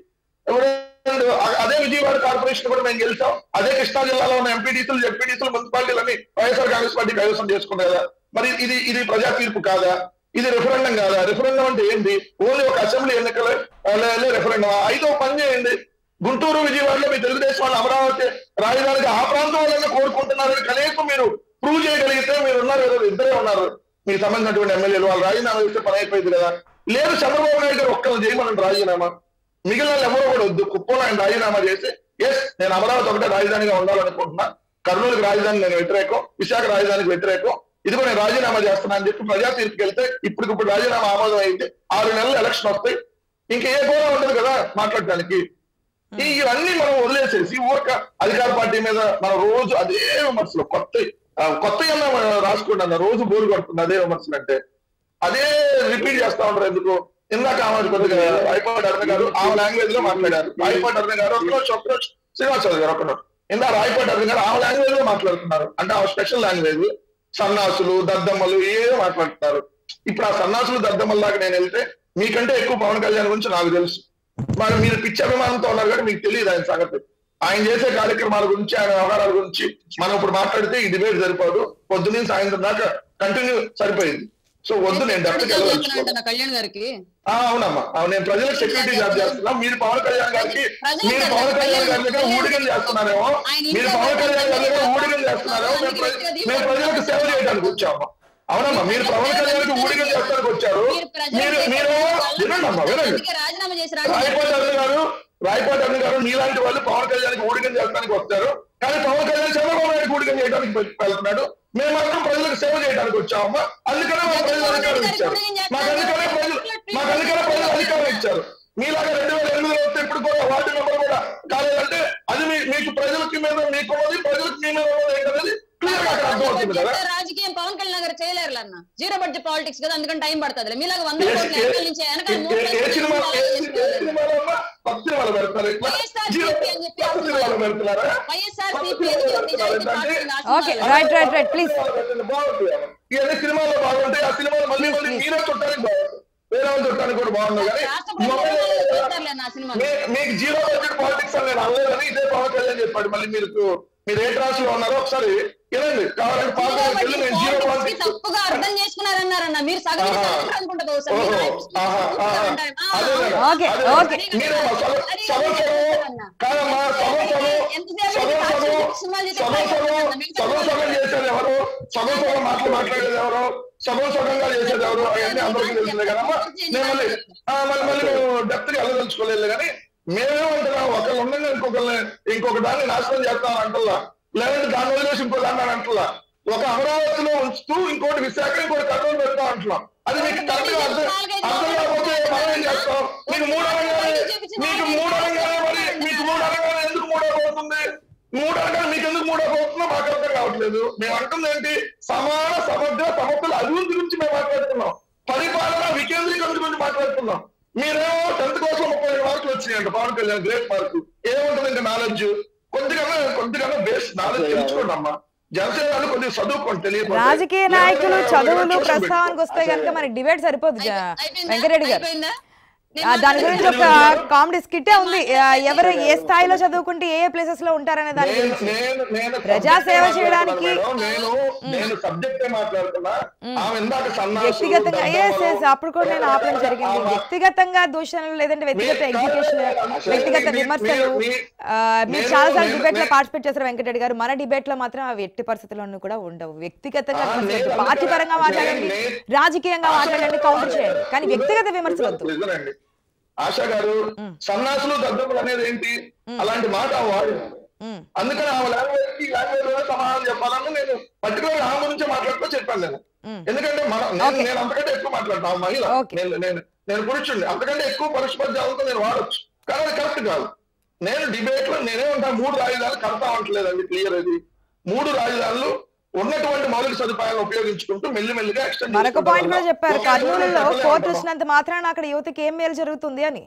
ఎవరు అదే విజయవాడ కార్పొరేషన్ కూడా మేము గెలిచాం అదే కృష్ణా జిల్లాలో ఉన్న ఎంపీడీసీలు జెడ్పీడీసీలు మున్సిపాలిటీలని వైఎస్ఆర్ కాంగ్రెస్ పార్టీ కైవసం చేసుకున్నారు కదా మరి ఇది ఇది ప్రజా తీర్పు కాదా ఇది రెఫరెండం కాదా రెఫరెండం అంటే ఏంటి ఓన్లీ ఒక అసెంబ్లీ ఎన్నికలు రెఫరెండం ఐదో పని చేయండి గుంటూరు విజయవాడలో మీ తెలుగుదేశం వాళ్ళు అమరావతి రాజధానికి ఆ ప్రాంతం వాళ్ళని కోరుకుంటున్నారని కనీసం మీరు ప్రూవ్ చేయగలిగితే మీరు ఉన్నారు కదా ఇద్దరే ఉన్నారు మీకు సంబంధించినటువంటి ఎమ్మెల్యేలు వాళ్ళు రాజీనామా చేస్తే పని అయిపోయింది కదా లేదు చంద్రబాబు నాయుడు గారు ఒక్కరు చేయమని రాజీనామా మిగిలిన వాళ్ళు ఎవరో కూడా వద్దు కుప్పంలో ఆయన రాజీనామా చేసి ఎస్ నేను అమరావతి ఒకటే రాజధానిగా ఉండాలనుకుంటున్నా కర్నూలుకి రాజధాని నేను వ్యతిరేకం విశాఖ రాజధానికి వ్యతిరేకం ఇదిగో నేను రాజీనామా చేస్తున్నా అని చెప్పి ప్రజా తీర్పుకి వెళ్తే ఇప్పటికిప్పుడు రాజీనామా ఆమోదం అయింది ఆరు నెలలు ఎలక్షన్ వస్తాయి ఇంకా ఏ కూడా ఉండదు కదా మాట్లాడటానికి ఈ ఇవన్నీ మనం వదిలేసేసి ఊరక అధికార పార్టీ మీద మనం రోజు అదే విమర్శలు కొత్త ఆ, కొత్త ఏమన్నా మనం రాసుకుంటాం రోజు బోరు కొడుతుంది అదే విమర్శలు అంటే అదే రిపీట్ చేస్తా ఉంటారు ఎందుకు ఇందాక ఆమె కొద్దిగా రాయపాటి అరుణ గారు ఆ లాంగ్వేజ్ లో మాట్లాడారు రాయపాటి అరుణ గారు ఒక నిమిషం, ఒక్క నిమిషం. శ్రీనివాస్ చౌదరి గారు ఒక నిమిషం. ఇందా రాయపాటి అరుణ గారు ఆ లాంగ్వేజ్ లో మాట్లాడుతున్నారు అంటే ఆ స్పెషల్ లాంగ్వేజ్ సన్నాసులు దద్దమ్మలు ఏదో మాట్లాడుతున్నారు ఇప్పుడు ఆ సన్నాసులు దద్దమ్మల దాకా నేను వెళ్తే మీకంటే ఎక్కువ పవన్ కళ్యాణ్ గురించి నాకు తెలుసు మరి మీరు పిచ్చి అభిమానంతో ఉన్నారు కానీ మీకు తెలియదు ఆయన సంగతి ఆయన చేసే కార్యక్రమాల గురించి ఆయన వ్యవహారాల గురించి మనం ఇప్పుడు మాట్లాడితే ఈ డిబేట్ సరిపోదు పొద్దున్న సాయంత్రం దాకా కంటిన్యూ సరిపోయింది సో వద్దు నేను డెప్త్కి వెళ్ళవచ్చు చేస్తున్నా కళ్యాణ్ గారికి ఆ, అవునమ్మా అవును నేను ప్రజలకు సెక్యూరిటీ జాబ్ చేస్తున్నా మీరు పవన్ కళ్యాణ్ గారికి మీరు పవన్ కళ్యాణ్ గారి దగ్గర ఊడిగం చేస్తున్నారేమో మీరు పవన్ కళ్యాణ్ గారి దగ్గర ఊడిగం చేస్తున్నారేమో మేము ప్ర- మేము ప్రజలకు సేవ చేయడానికి వచ్చాము అవునమ్మా మీరు పవన్ కళ్యాణ్కి ఊడిగం చేస్తానికి వచ్చారు మీరు మీరు వినండమ్మా వినండి అందుకే రాజీనామా చేసి రాయపాటి అరుణ్ గారు రాయపాటి అరుణ్ గారు నీలాంటి వాళ్ళు పవన్ కళ్యాణ్ ఊడిగం చేయడానికి వస్తారు కానీ పవన్ కళ్యాణ్ చంద్రబాబు నాయుడు ఊడిగం చేయడానికి వెళ్తున్నాడు మేము మాత్రం ప్రజలకు సేవ చేయడానికి వచ్చామమ్మా అందుకనే మా ప్రజలు అధికారం ఇచ్చారు మాకు అందుకనే ప్రజలు మాకు అందుకనే ప్రజలు అధికారం ఇచ్చారు మీలాగా రెండు వేల ఎనిమిదిలో వస్తే ఇప్పుడు కూడా వార్డు మెంబర్ కూడా కాలేదంటే అది మీ మీకు ప్రజలకి మీద మీకు ఉన్నది ప్రజలకు మీ మీద ఉన్నది ఏంటనేది క్లియర్ గా అక్కడ అర్థమవుతుంది కదా చెప్తే రాజకీయం పవన్ కళ్యాణ్ గారు చేయలేరు అన్న జీరో బడ్జెట్ పాలిటిక్స్ కదా అందుకని టైం పడుతుంది మీలాగా వంద ఏ- కోట్ల ఏ- ఎకరాల నుంచి వెనకాల ఏ- మూడు ఏ- ఏ లక్షల సినిమా ఏ రూపాయలు సి- ఏ చేసుకోవాలి. సినిమాలో అమ్మా? కొత్త సినిమాలు పెడతారు ఇట్లా వైఎస్ఆర్ జీరో సిపి అని చెప్పి కొత్త సినిమాలు పెడుతున్నారా వైఎస్ఆర్ కొత్త సిపి సినిమాలు అని చెప్పి పెడుతున్నారు నిజాయితీ ఏంటంటే, పార్టీని ఓకే నాశనం రైట్ రైట్ రైట్ ప్లీజ్ బాగుంటుంది ఇవన్నీ సినిమాల్లో బాగుంటాయి ఆ సినిమాలు మళ్ళీ మళ్ళీ మీరే చుట్టానికి బాగుంటుంది వేరే వాళ్ళు చుట్టానికి కూడా బాగుంటుంది కానీ రాష్ట్ర మొబైల్ ప్రభుత్వం చేస్తారులే నా సినిమాలు మీ- మీకు జీరో బడ్జెట్ పాలిటిక్స్ అని నేను అనలేదని ఇదే పవన్ కళ్యాణ్ చెప్పాడు మళ్ళీ మీరు మీరు ఏ ట్రాన్స్ లో ఉన్నారో ఒకసారి వినండి కావాలంటే పాత జీరో వెళ్ళి బడ్జెట్ నేను జీరో పాలిటిక్స్ ని పాలిటిక్స్ తప్పుగా అర్థం చేసుకున్నారన్నారన్న మీరు సగం ఆహా. సగం అనుకుంటా బహుశా. మీరు ఓహో, రాజకీయ ఆహా, సూత్రులుగా ఆహా. ఉంటారు. ఆ, అదే కదా, ఓకే, అదే ఓకే. కదా. మీరేమో సగం- సగం సగం కాదమ్మా, సగం సగం, ఎంతసేపు సగం ఇది సగం, సినిమాలు చేస్తే సగం సగం, మిగతా సగం సగం చేసేది ఎవరు సగం సగం మాటలు మాట్లాడేది ఎవరు సగం సగంగా చేసేది ఎవరు అవన్నీ అందరికీ తెలిసిందే కదమ్మా నేను మళ్ళీ ఆ, మళ్ళీ మళ్ళీ మేము డెప్త్ గా వెళ్ళదలుచుకోలేదు కానీ మేమేమంటున్నాం ఒకళ్ళు ఉండగా ఇంకొకరిని ఇంకొక దాన్ని నాశనం చేస్తాం అంటల్లా లేదంటే దాన్ని వదిలేసి ఇంకో దాన్ని అని అంటల్లా ఒక అమరావతిలో ఉంచుతూ ఇంకోటి విశాఖ ఇంకోటి కర్నూలు పెడతాం అంటున్నాం అది మీకు కరెక్ట్ గా అర్థం అర్థం కాకపోతే మనం ఏం చేస్తాం మీకు మూడు అనగానే మీకు మూడు అనగానే మరి మీకు మూడు అనగానే ఎందుకు మూడో పోతుంది మూడు అనగానే మీకు ఎందుకు మూడో పోతుందో మాకు అర్థం కావట్లేదు మేము అంటుంది ఏంటి సమాన సమగ్ర సమతుల అభివృద్ధి గురించి మేము మాట్లాడుతున్నాం పరిపాలన వికేంద్రీకరణ గురించి మాట్లాడుతున్నాం మీరేమో టెన్త్ కోసం ముప్పై ఐదు మార్కులు వచ్చినాయంట పవన్ కళ్యాణ్ గ్రేట్ మార్కు ఏముంటుంది ఇంకా నాలెడ్జ్ కొద్దిగా కొద్దిగా బేస్ నాలెడ్జ్ తెలుసుకోండి అమ్మా జనసేన వాళ్ళు కొద్దిగా చదువుకోండి తెలియదు రాజకీయ నాయకులు చదువులు ప్రస్తావనకు వస్తే కనుక మనకి డిబేట్ సరిపోదు జ- అయిపోయిందా? వెంకటరెడ్డి గారు అయిపోయిందా? ఆ, దాని గురించి ఒక కామెడీ స్కిట్టే ఉంది ఆ, ఎవరు ఏ స్థాయిలో చదువుకుంటే ఏ ఏ ప్లేసెస్ లో ఉంటారనే దాని నేను గురించి నేను నేను ప్రజా subject సేవ ఏ చేయడానికి- మాట్లాడుతున్నాను మేడం. నేను నేను సబ్జెక్ట్ మాట్లాడుతున్నా ఆమె ఇందాక సన్నాసులు, వ్యక్తిగతంగా ఎస్ దద్దమ్మలు, ఎస్ అప్పుడు కూడా నేను ఆపడం జరిగింది ఆమె- వ్యక్తిగతంగా దూషణలు లేదంటే వ్యక్తిగత మీ- ఎగ్జిక్యూషన్ అసలు వ్యక్తిగత మీ- విమర్శలు మీ- ఆ, మీరు నేను- చాలా సార్లు నేను- డిబేట్ లో నేను- పార్టిసిపేట్ చేస్తారు వెంకటరెడ్డి గారు మన డిబేట్ లో మాత్రం అవి ఎట్టి పరిస్థితుల్లోనూ కూడా ఉండవు వ్యక్తిగతంగా ఆ, విమర్శలు నేను వద్దు. పార్టీ అందుకనే- పరంగా మాట్లాడండి నేను- రాజకీయంగా మాట్లాడండి కౌంటర్ చేయండి కానీ వ్యక్తిగత విమర్శలు వద్దు నిజమేనండి. ఆశా గారు సన్నాసులు దద్దములు అనేది ఏంటి అలాంటి మాట ఆమె వాడింది ఉమ్, అందుకని ఆమె లాంగ్వేజ్ కి లాంగ్వేజ్ లోనే సమాధానం చెప్పాలని నేను పర్టికులర్ ఆమె గురించే మాట్లాడుతూ చెప్పాను నేను ఉమ్. ఎందుకంటే మనం నేను Okay. నేను అంతకంటే ఎక్కువ మాట్లాడతాను ఆమె మహిళ Okay. నేను నేను నేను పురుషుడిని అంతకంటే ఎక్కువ పరిశుభ్రత నేను వాడొచ్చు కానీ అది కరెక్ట్ కాదు నేను డిబేట్ లో నేనే ఉంటా మూడు రాజధానులు కడతా అంటలేదండి క్లియర్ అది మూడు రాజధానులు ఉన్నటువంటి మౌలిక సదుపాయాలను ఉపయోగించుకుంటూ మెల్లిమెల్లిగా ఎక్స్టెండ్ మరొక పాయింట్ కూడా చెప్పారు కర్నూలులో కోర్టు కోర్టు వచ్చినంత మాత్రాన అక్కడ యువతకి ఏం మేలు జరుగుతుంది అని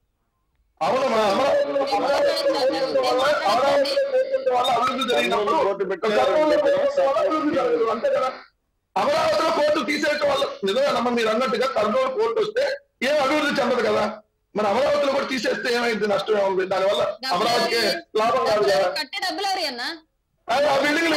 అవును మా అమరావతిలో అమరావతిలో పేషెంట్ వల్ల అమరావతిలో పేషెంట్ వల్ల అభివృద్ధి జరిగినప్పుడు కోర్టు పెట్టారు. కర్నూలులో పేషెంట్ వల్ల అభివృద్ధి జరగదు అంతే కదా అమరావతిలో కోర్టు తీసేయటం వల్ల నిజమేనమ్మా మీరు అన్నట్టుగా కర్నూలు కోర్టు వస్తే ఏం అభివృద్ధి చెందదు కదా మన అమరావతిలో కూడా తీసేస్తే ఏమైంది నష్టం ఏమైంది దానివల్ల అమరావతికి లాభం కాదు కదా కట్టే డబ్బులు ఎవరి అన్న అది ఆ బిల్డింగ్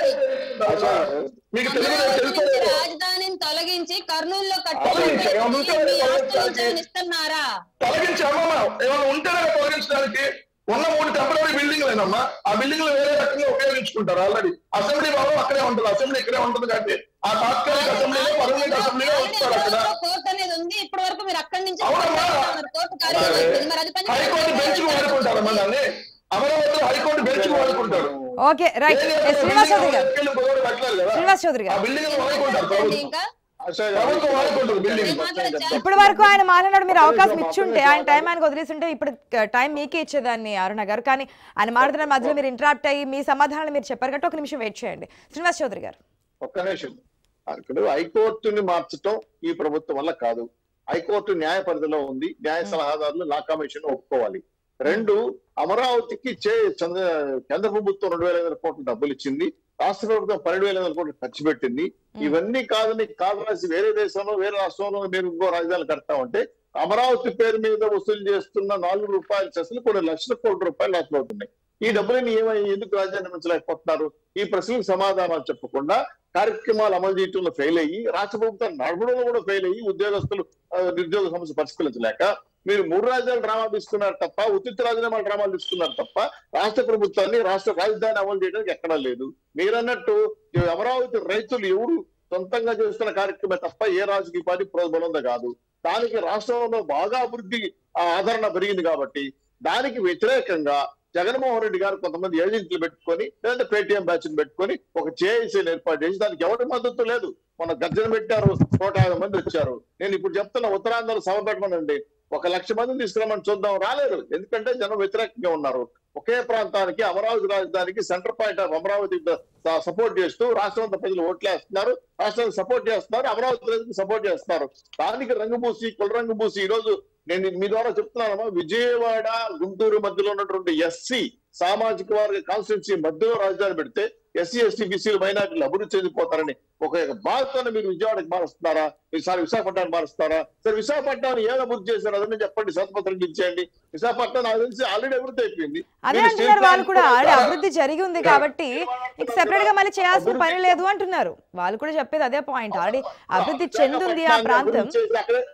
మీకు తెలుగు అమరావతి నుంచి తెలుసు రాజధానిని తొలగించి కర్నూలులో తొలగించి, ఏమన్నా ఉంటే కట్టి తొలగించాలి. ఆస్తులు ఇస్తున్నారా తొలగించి అమ్మమ్మ ఏమైనా ఉంటేనే కదా తొలగించడానికి ఉన్న మూడు టెంపరీ బిల్డింగ్లేనమ్మా ఆ బిల్డింగ్లు వేరే రకంగా ఉపయోగించుకుంటారు ఆల్రెడీ అసెంబ్లీ భవనం అక్కడే ఉంటుంది అసెంబ్లీ ఇక్కడే ఉంటుంది కాబట్టి ఆ తాత్కాలిక అసెంబ్లీలో పర్మనెంట్ అసెంబ్లీలో ఉంచుతారు అక్కడ కోర్టు అనేది ఉంది ఇప్పటి వరకు మీరు అక్కడి నుంచి అవునమ్మా. కోర్టు కార్యాలయం ఉంది. మరి అది పని హైకోర్టు బెంచ్ కు వాడుకుంటారమ్మా దాన్ని అమరావతిలో హైకోర్టు బెంచ్ కు వాడుకుంటారు ఓకే రైట్ శ్రీనివాస్ చౌదరి గారు కట్టలేదు కదా శ్రీనివాస్ చౌదరి ఆ గారు బిల్డింగ్ వాడుకుంటారు ప్రభుత్వం ఇంకా ప్రభుత్వం వాడుకుంటుంది బిల్డింగ్ ఏం మాట్లాడచ్చా? ఇప్పటి వరకు ఆయన మాట్లాడాడు మీరు అవకాశం ఇచ్చుంటే ఆయన టైం ఆయనకు వదిలేస్తుంటే ఇప్పుడు టైం మీకే ఇచ్చేదాన్ని అరుణ గారు కానీ ఆయన మాట్లాడిన మధ్యలో మీరు ఇంటరాప్ట్ అయ్యి మీ సమాధానాలు మీరు చెప్పారు కాబట్టి ఒక నిమిషం వెయిట్ చేయండి శ్రీనివాస్ చౌదరి గారు ఒక్క నిమిషం ఇక్కడ హైకోర్టుని మార్చటం ఈ ప్రభుత్వం వల్ల కాదు హైకోర్టు న్యాయ పరిధిలో ఉంది న్యాయ సలహాదారులు లా కమిషన్ ఒప్పుకోవాలి రెండు అమరావతికి చే చంద్ర కేంద్ర ప్రభుత్వం రెండు వేల ఐదు కోట్ల డబ్బులు ఇచ్చింది రాష్ట్ర ప్రభుత్వం పన్నెండు వేల ఐదు కోట్లు ఖర్చు పెట్టింది ఇవన్నీ కాదని కాదు రాసి వేరే దేశంలో వేరే రాష్ట్రంలో మీరు ఇంకో రాజధాని కడతామంటే అమరావతి పేరు మీద వసూలు చేస్తున్న నాలుగు రూపాయల చెసలు కొన్ని లక్షల కోట్ల రూపాయలు లాస్ అవుతున్నాయి ఈ డబ్బులని ఏమై ఎందుకు రాజధాని నిర్మించలేకపోతున్నారు ఈ ప్రశ్నలకు సమాధానాలు చెప్పకుండా కార్యక్రమాలు అమలు చేయడంలో ఫెయిల్ అయ్యి రాష్ట్ర ప్రభుత్వం నడపడంలో కూడా ఫెయిల్ అయ్యి ఉద్యోగస్తులు ఆ, నిరుద్యోగ సమస్య పరిష్కరించలేక మీరు మూడు రాజ్యాల డ్రామా తీసుకున్నారు తప్ప ఉచిత రాజీనామాల డ్రామాలు తీసుకున్నారు తప్ప రాష్ట్ర ప్రభుత్వాన్ని రాష్ట్ర రాజధాని అమలు చేయడానికి ఎక్కడా లేదు మీరన్నట్టు ఈ అమరావతి రైతులు ఎవరు సొంతంగా చేస్తున్న కార్యక్రమే తప్ప ఏ రాజకీయ పార్టీ ప్రోద్బలంగా కాదు దానికి రాష్ట్రంలో బాగా అభివృద్ధి ఆ, ఆదరణ పెరిగింది కాబట్టి దానికి వ్యతిరేకంగా జగన్మోహన్ రెడ్డి గారు కొంతమంది ఏజెంట్లు పెట్టుకొని లేదంటే పేటిఎం బ్యాచ్ పెట్టుకొని ఒక జేఐసీని ఏర్పాటు చేసి దానికి ఎవరి మద్దతు లేదు మన గర్జన పెట్టారు నూట యాభై మంది వచ్చారు నేను ఇప్పుడు చెప్తున్న ఉత్తరాంధ్ర సభ పెట్టమనండి ఒక లక్ష మందిని తీసుకురామని చూద్దాం రాలేరు ఎందుకంటే జనం వ్యతిరేకంగా ఉన్నారు ఒకే ప్రాంతానికి అమరావతి రాజధానికి centre point of Amaravati support చేస్తూ రాష్ట్రం అంతా ప్రజలు ఓట్లేస్తున్నారు రాష్ట్రానికి సపోర్ట్ చేస్తున్నారు అమరావతి ప్రజలకు సపోర్ట్ చేస్తున్నారు దానికి రంగుపూసి కుల రంగుపూసి ఈ రోజు నేను మీ ద్వారా చెప్తున్నానమ్మా విజయవాడ గుంటూరు మధ్యలో ఉన్నటువంటి ఎస్సీ సామాజిక వర్గ కాన్స్టిట్యున్సీ మధ్యలో రాజధాని పెడితే ఎస్సీ ఎస్టీ బీసీలు మైనార్టీలు అభివృద్ధి చెందిపోతారని ఒక బాధతోనే మీరు విజయవాడకి మారుస్తున్నారా ఈసారి విశాఖపట్నాన్ని మారుస్తారా సరే విశాఖపట్నాన్ని ఏం అభివృద్ధి చేశారు అదని చెప్పండి శతపత్రం ఇచ్చేయండి విశాఖపట్నం నాకు తెలిసి ఆల్రెడీ అభివృద్ధి అయిపోయింది అదే మీరు అంటున్నారు స్టీల్ వాళ్ళు కూడా ప్లాంట్ ఆల్రెడీ కూడా అభివృద్ధి జరిగి ఉంది కాబట్టి ఇక సెపరేట్ గా మళ్ళీ చేయాల్సిన పని లేదు అంటున్నారు వాళ్ళు కూడా చెప్పేది అదే పాయింట్ ఆల్రెడీ అభివృద్ధి చెందుంది ఆ ప్రాంతం అభివృద్ధి చేసి అక్కడే-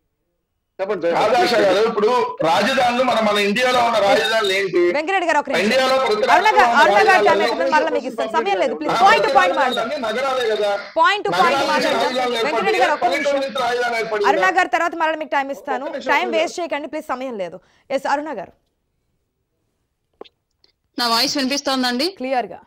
చెప్పండి ఆకాశ గారు ఇప్పుడు రాజధానులు మన మన ఇండియాలో ఉన్న రాజధానులు ఏంటి వెంకరెడ్డి గారు ఒక నిమిషం ఇండియాలో ప్రతి అరుణ గారు రాష్ట్రంలో అరుణ గారు రాజధానులు టైం అయిపోతుంది మళ్ళీ మీకు ఇస్తాను సమయం లేదు ప్లీజ్ పాయింట్ టు పాయింట్ మాట్లాడదాం రాజధానులు నగరాలే కదా పాయింట్ టు పాయింట్ నగరాలకి మాట్లాడదాం రాజధానులు వెంకరెడ్డి గారు ఒక్క ఏర్పడ్డాయి. నిమిషం పల్లెటూరు నుంచి రాజధాని ఏర్పడిందా? అరుణ గారు తర్వాత మళ్ళీ మీకు టైం ఇస్తాను ఒక్క నిమిషం టైం ఉండు. వేస్ట్ చేయకండి ప్లీజ్ సమయం లేదు ఎస్ అరుణ గారు నా వాయిస్ వినిపిస్తోందండి క్లియర్ గా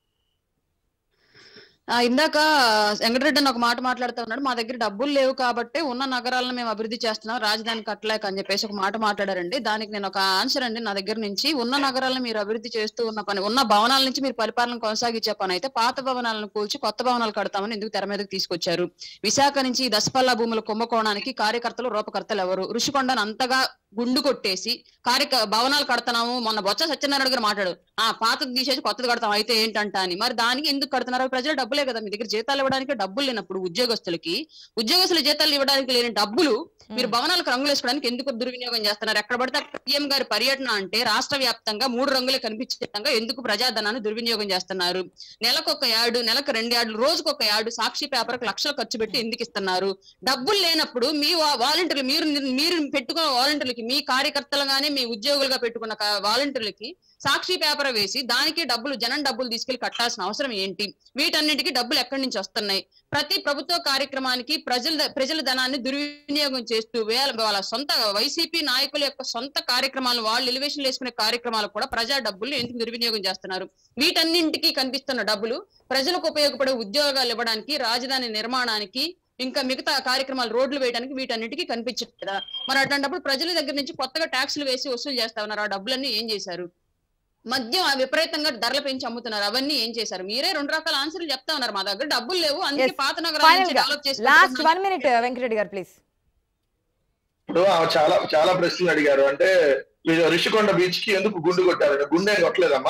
ఆ, ఇందాక వెంకటరెడ్డి అని ఒక మాట మాట్లాడుతూ ఉన్నాడు మా దగ్గర డబ్బులు లేవు కాబట్టి ఉన్న నగరాలను మేము అభివృద్ధి చేస్తున్నాం రాజధాని కట్టలేక అని చెప్పేసి ఒక మాట మాట్లాడారండి దానికి నేను ఒక ఆన్సర్ అండి నా దగ్గర నుంచి ఉన్న నగరాలను మీరు అభివృద్ధి చేస్తూ ఉన్న పని ఉన్న భవనాల నుంచి మీరు పరిపాలన కొనసాగించే పని అయితే పాత భవనాలను కూల్చి కొత్త భవనాలు కడతామని ఎందుకు తెర మీదకి తీసుకొచ్చారు విశాఖ నుంచి ఈ దశపల్లా భూముల కుంభకోణానికి కార్యకర్తలు రూపకర్తలు ఎవరు ఋషికొండను అంతగా గుండు కొట్టేసి కార్యక భవనాలు కడుతున్నాము మొన్న బొత్స సత్యనారాయణ గారు మాట్లాడు ఆ పాతది తీసేసి కొత్తది కడతాం అయితే ఏంటంట అని మరి దానికి ఎందుకు కడుతున్నారు ప్రజలు డబ్బులే కదా మీ దగ్గర జీతాలు ఇవ్వడానికి డబ్బులు లేనప్పుడు ఉద్యోగస్తులకి ఉద్యోగస్తుల జీతాలు ఇవ్వడానికి లేని డబ్బులు మీరు భవనాలకు రంగులు వేసుకోవడానికి ఎందుకు దుర్వినియోగం చేస్తున్నారు ఎక్కడ పడితే అక్కడ సీఎం గారి పర్యటన అంటే రాష్ట్ర వ్యాప్తంగా మూడు రంగులే కనిపించే విధంగా ఎందుకు ప్రజాధనాన్ని దుర్వినియోగం చేస్తున్నారు నెలకొక యార్డు నెలకు రెండు యార్డులు రోజుకొక యార్డు సాక్షి పేపర్ లక్షలు ఖర్చు పెట్టి ఎందుకు ఇస్తున్నారు డబ్బులు లేనప్పుడు మీ వా- వాలంటీర్లు మీరు మీరు పెట్టుకున్న వాలంటీర్లకి మీ కార్యకర్తలుగానే మీ ఉద్యోగులుగా పెట్టుకున్న కా- వాలంటీర్లకి సాక్షి పేపర్ వేసి దానికి డబ్బులు జనం డబ్బులు తీసుకెళ్లి కట్టాల్సిన అవసరం ఏంటి వీటన్నిటికీ డబ్బులు ఎక్కడి నుంచి వస్తున్నాయి ప్రతి ప్రభుత్వ కార్యక్రమానికి ప్రజల ప్రజల ధనాన్ని దుర్వినియోగం చేస్తూ వేల వాళ్ళ సొంత వైసీపీ నాయకుల యొక్క సొంత కార్యక్రమాలు వాళ్ళు ఎలివేషన్ వేసుకునే కార్యక్రమాలు కూడా ప్రజా డబ్బులు ఎందుకు దుర్వినియోగం చేస్తున్నారు వీటన్నింటికి కనిపిస్తున్న డబ్బులు ప్రజలకు ఉపయోగపడే ఉద్యోగాలు ఇవ్వడానికి రాజధాని నిర్మాణానికి ఇంకా మిగతా కార్యక్రమాలు రోడ్లు వేయడానికి వీటన్నిటికీ కనిపించదు కదా మరి అట్లాంటప్పుడు ప్రజల దగ్గర నుంచి కొత్తగా ట్యాక్సులు వేసి వసూలు చేస్తా ఉన్నారు ఆ డబ్బులన్నీ ఏం చేశారు మద్యం ఆ విపరీతంగా ధరలు పెంచి అమ్ముతున్నారు అవన్నీ ఏం చేశారు మీరే రెండు రకాల ఆన్సర్లు చెప్తా ఉన్నారు మా దగ్గర డబ్బులు లేవు అందుకే Yes. పాత నగరాల ఫైనల్ నుంచి గా డెవలప్ చేసి లాస్ట్ పెట్టుకున్నాం. వన్ మినిట్ వెంకరెడ్డి గారు ప్లీజ్ ఇప్పుడు ఆమె చాలా చాలా ప్రశ్నలు అడిగారు అంటే మీరు రిషికొండ బీచ్ కి ఎందుకు గుండు కొట్టారు గుండె కొట్టలేదమ్మా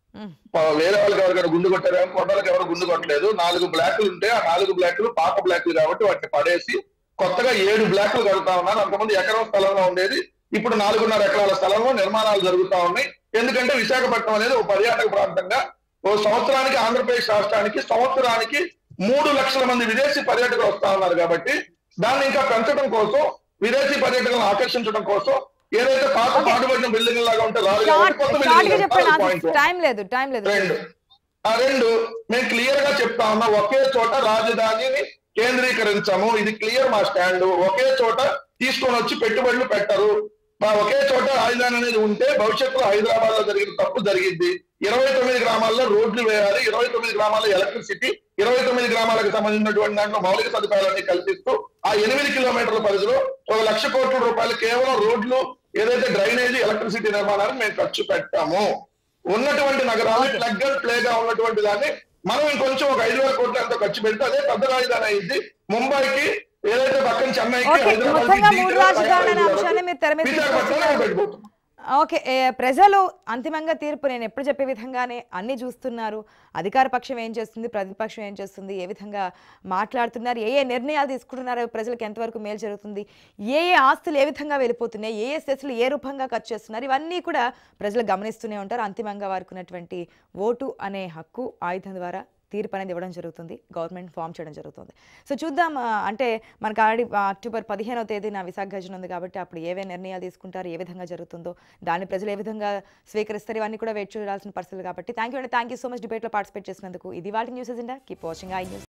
మ్మ్. ప- వేరే వాళ్ళకి ఎవరికైనా గుండు కొట్టారేమో కొండలకు ఎవరు గుండు కొట్టలేదు నాలుగు బ్లాక్లు ఉంటే ఆ నాలుగు బ్లాక్లు పాత బ్లాక్లు కాబట్టి వాటిని పడేసి కొత్తగా ఏడు బ్లాక్లు కడుతా ఉన్నారు అంతకుముందు ఎకరం స్థలంలో ఉండేది ఇప్పుడు నాలుగున్నర ఎకరాల స్థలంలో నిర్మాణాలు జరుగుతా ఉన్నాయి ఎందుకంటే విశాఖపట్నం అనేది ఒక పర్యాటక ప్రాంతంగా ఓ సంవత్సరానికి ఆంధ్రప్రదేశ్ రాష్ట్రానికి సంవత్సరానికి మూడు లక్షల మంది విదేశీ పర్యాటకులు వస్తా ఉన్నారు కాబట్టి దాన్ని ఇంకా పెంచడం కోసం విదేశీ పర్యాటకులను ఆకర్షించడం కోసం ఏదైతే పాత పాటుపడిన బిల్డింగ్ లాగా ఉంటే రాదు కాబట్టి షార్ట్ కొత్త షార్ట్ గా బిల్డింగ్ చెప్పండి పాయింట్ టైం లేదు టైం లేదు రెండు ఆ రెండు మేము క్లియర్ గా చెప్తా ఉన్నా ఒకే చోట రాజధానిని కేంద్రీకరించాము ఇది క్లియర్ మా స్టాండ్ ఒకే చోట తీసుకొని వచ్చి పెట్టుబడులు పెట్టరు మా ఒకే చోట రాజధాని అనేది ఉంటే భవిష్యత్తులో హైదరాబాద్ లో జరిగిన తప్పు జరిగింది ఇరవై తొమ్మిది గ్రామాల్లో రోడ్లు వేయాలి ఇరవై తొమ్మిది గ్రామాల్లో ఎలక్ట్రిసిటీ ఇరవై తొమ్మిది గ్రామాలకు సంబంధించినటువంటి దాంట్లో మౌలిక సదుపాయాలన్నీ కల్పిస్తూ ఆ ఎనిమిది కిలోమీటర్ల పరిధిలో ఒక లక్ష కోట్ల రూపాయలు కేవలం రోడ్లు ఏదైతే డ్రైనేజీ ఎలక్ట్రిసిటీ నిర్మాణానికి మేము ఖర్చు పెట్టాము ఉన్నటువంటి నగరాలు ప్లగ్ అండ్ ప్లే గా ఉన్నటువంటి దాన్ని మనం ఇంకొంచెం ఒక ఐదు వేల కోట్లు ఎంతో ఖర్చు పెడితే అదే పెద్ద రాజధాని అయింది ముంబైకి ఏదైతే పక్కన చెన్నైకి ఓకే మొత్తంగా మూడు హైదరాబాద్ రాజధానులు అనే అంశాన్ని మీరు తెర మీద విశాఖపట్నం తీసుకొస్తున్నారు. పెట్టిపోతున్నాం ఓకే ఏ, ప్రజలు అంతిమంగా తీర్పు నేను ఎప్పుడు చెప్పే విధంగానే అన్ని చూస్తున్నారు అధికార పక్షం ఏం చేస్తుంది ప్రతిపక్షం ఏం చేస్తుంది ఏ విధంగా మాట్లాడుతున్నారు ఏ ఏ నిర్ణయాలు తీసుకుంటున్నారో ప్రజలకు ఎంతవరకు మేలు జరుగుతుంది ఏ ఏ ఆస్తులు ఏ విధంగా వెళ్ళిపోతున్నాయి ఏ ఏ సెస్లు ఏ రూపంగా ఖర్చు చేస్తున్నారు ఇవన్నీ కూడా ప్రజలు గమనిస్తూనే ఉంటారు అంతిమంగా వారికి ఉన్నటువంటి ఓటు అనే హక్కు ఆయుధం ద్వారా తీర్పు అనేది ఇవ్వడం జరుగుతుంది గవర్నమెంట్ ఫామ్ చేయడం జరుగుతుంది సో చూద్దాం ఆ, అంటే మనకు ఆల్రెడీ అక్టోబర్ పదిహేనవ తేదీన విశాఖ గర్జన ఉంది కాబట్టి అప్పుడు ఏవే నిర్ణయాలు తీసుకుంటారు ఏ విధంగా జరుగుతుందో దాన్ని ప్రజలు ఏ విధంగా స్వీకరిస్తారు ఇవన్నీ కూడా వేచి చూడాల్సిన పరిస్థితులు కాబట్టి థ్యాంక్ యూ అండి థ్యాంక్ యూ సో మచ్ డిబేట్లో పార్టిసిపేట్ చేసినందుకు ఇది వాటి న్యూస్ ఇండా కీప్ వాచింగ్ ఐ న్యూస్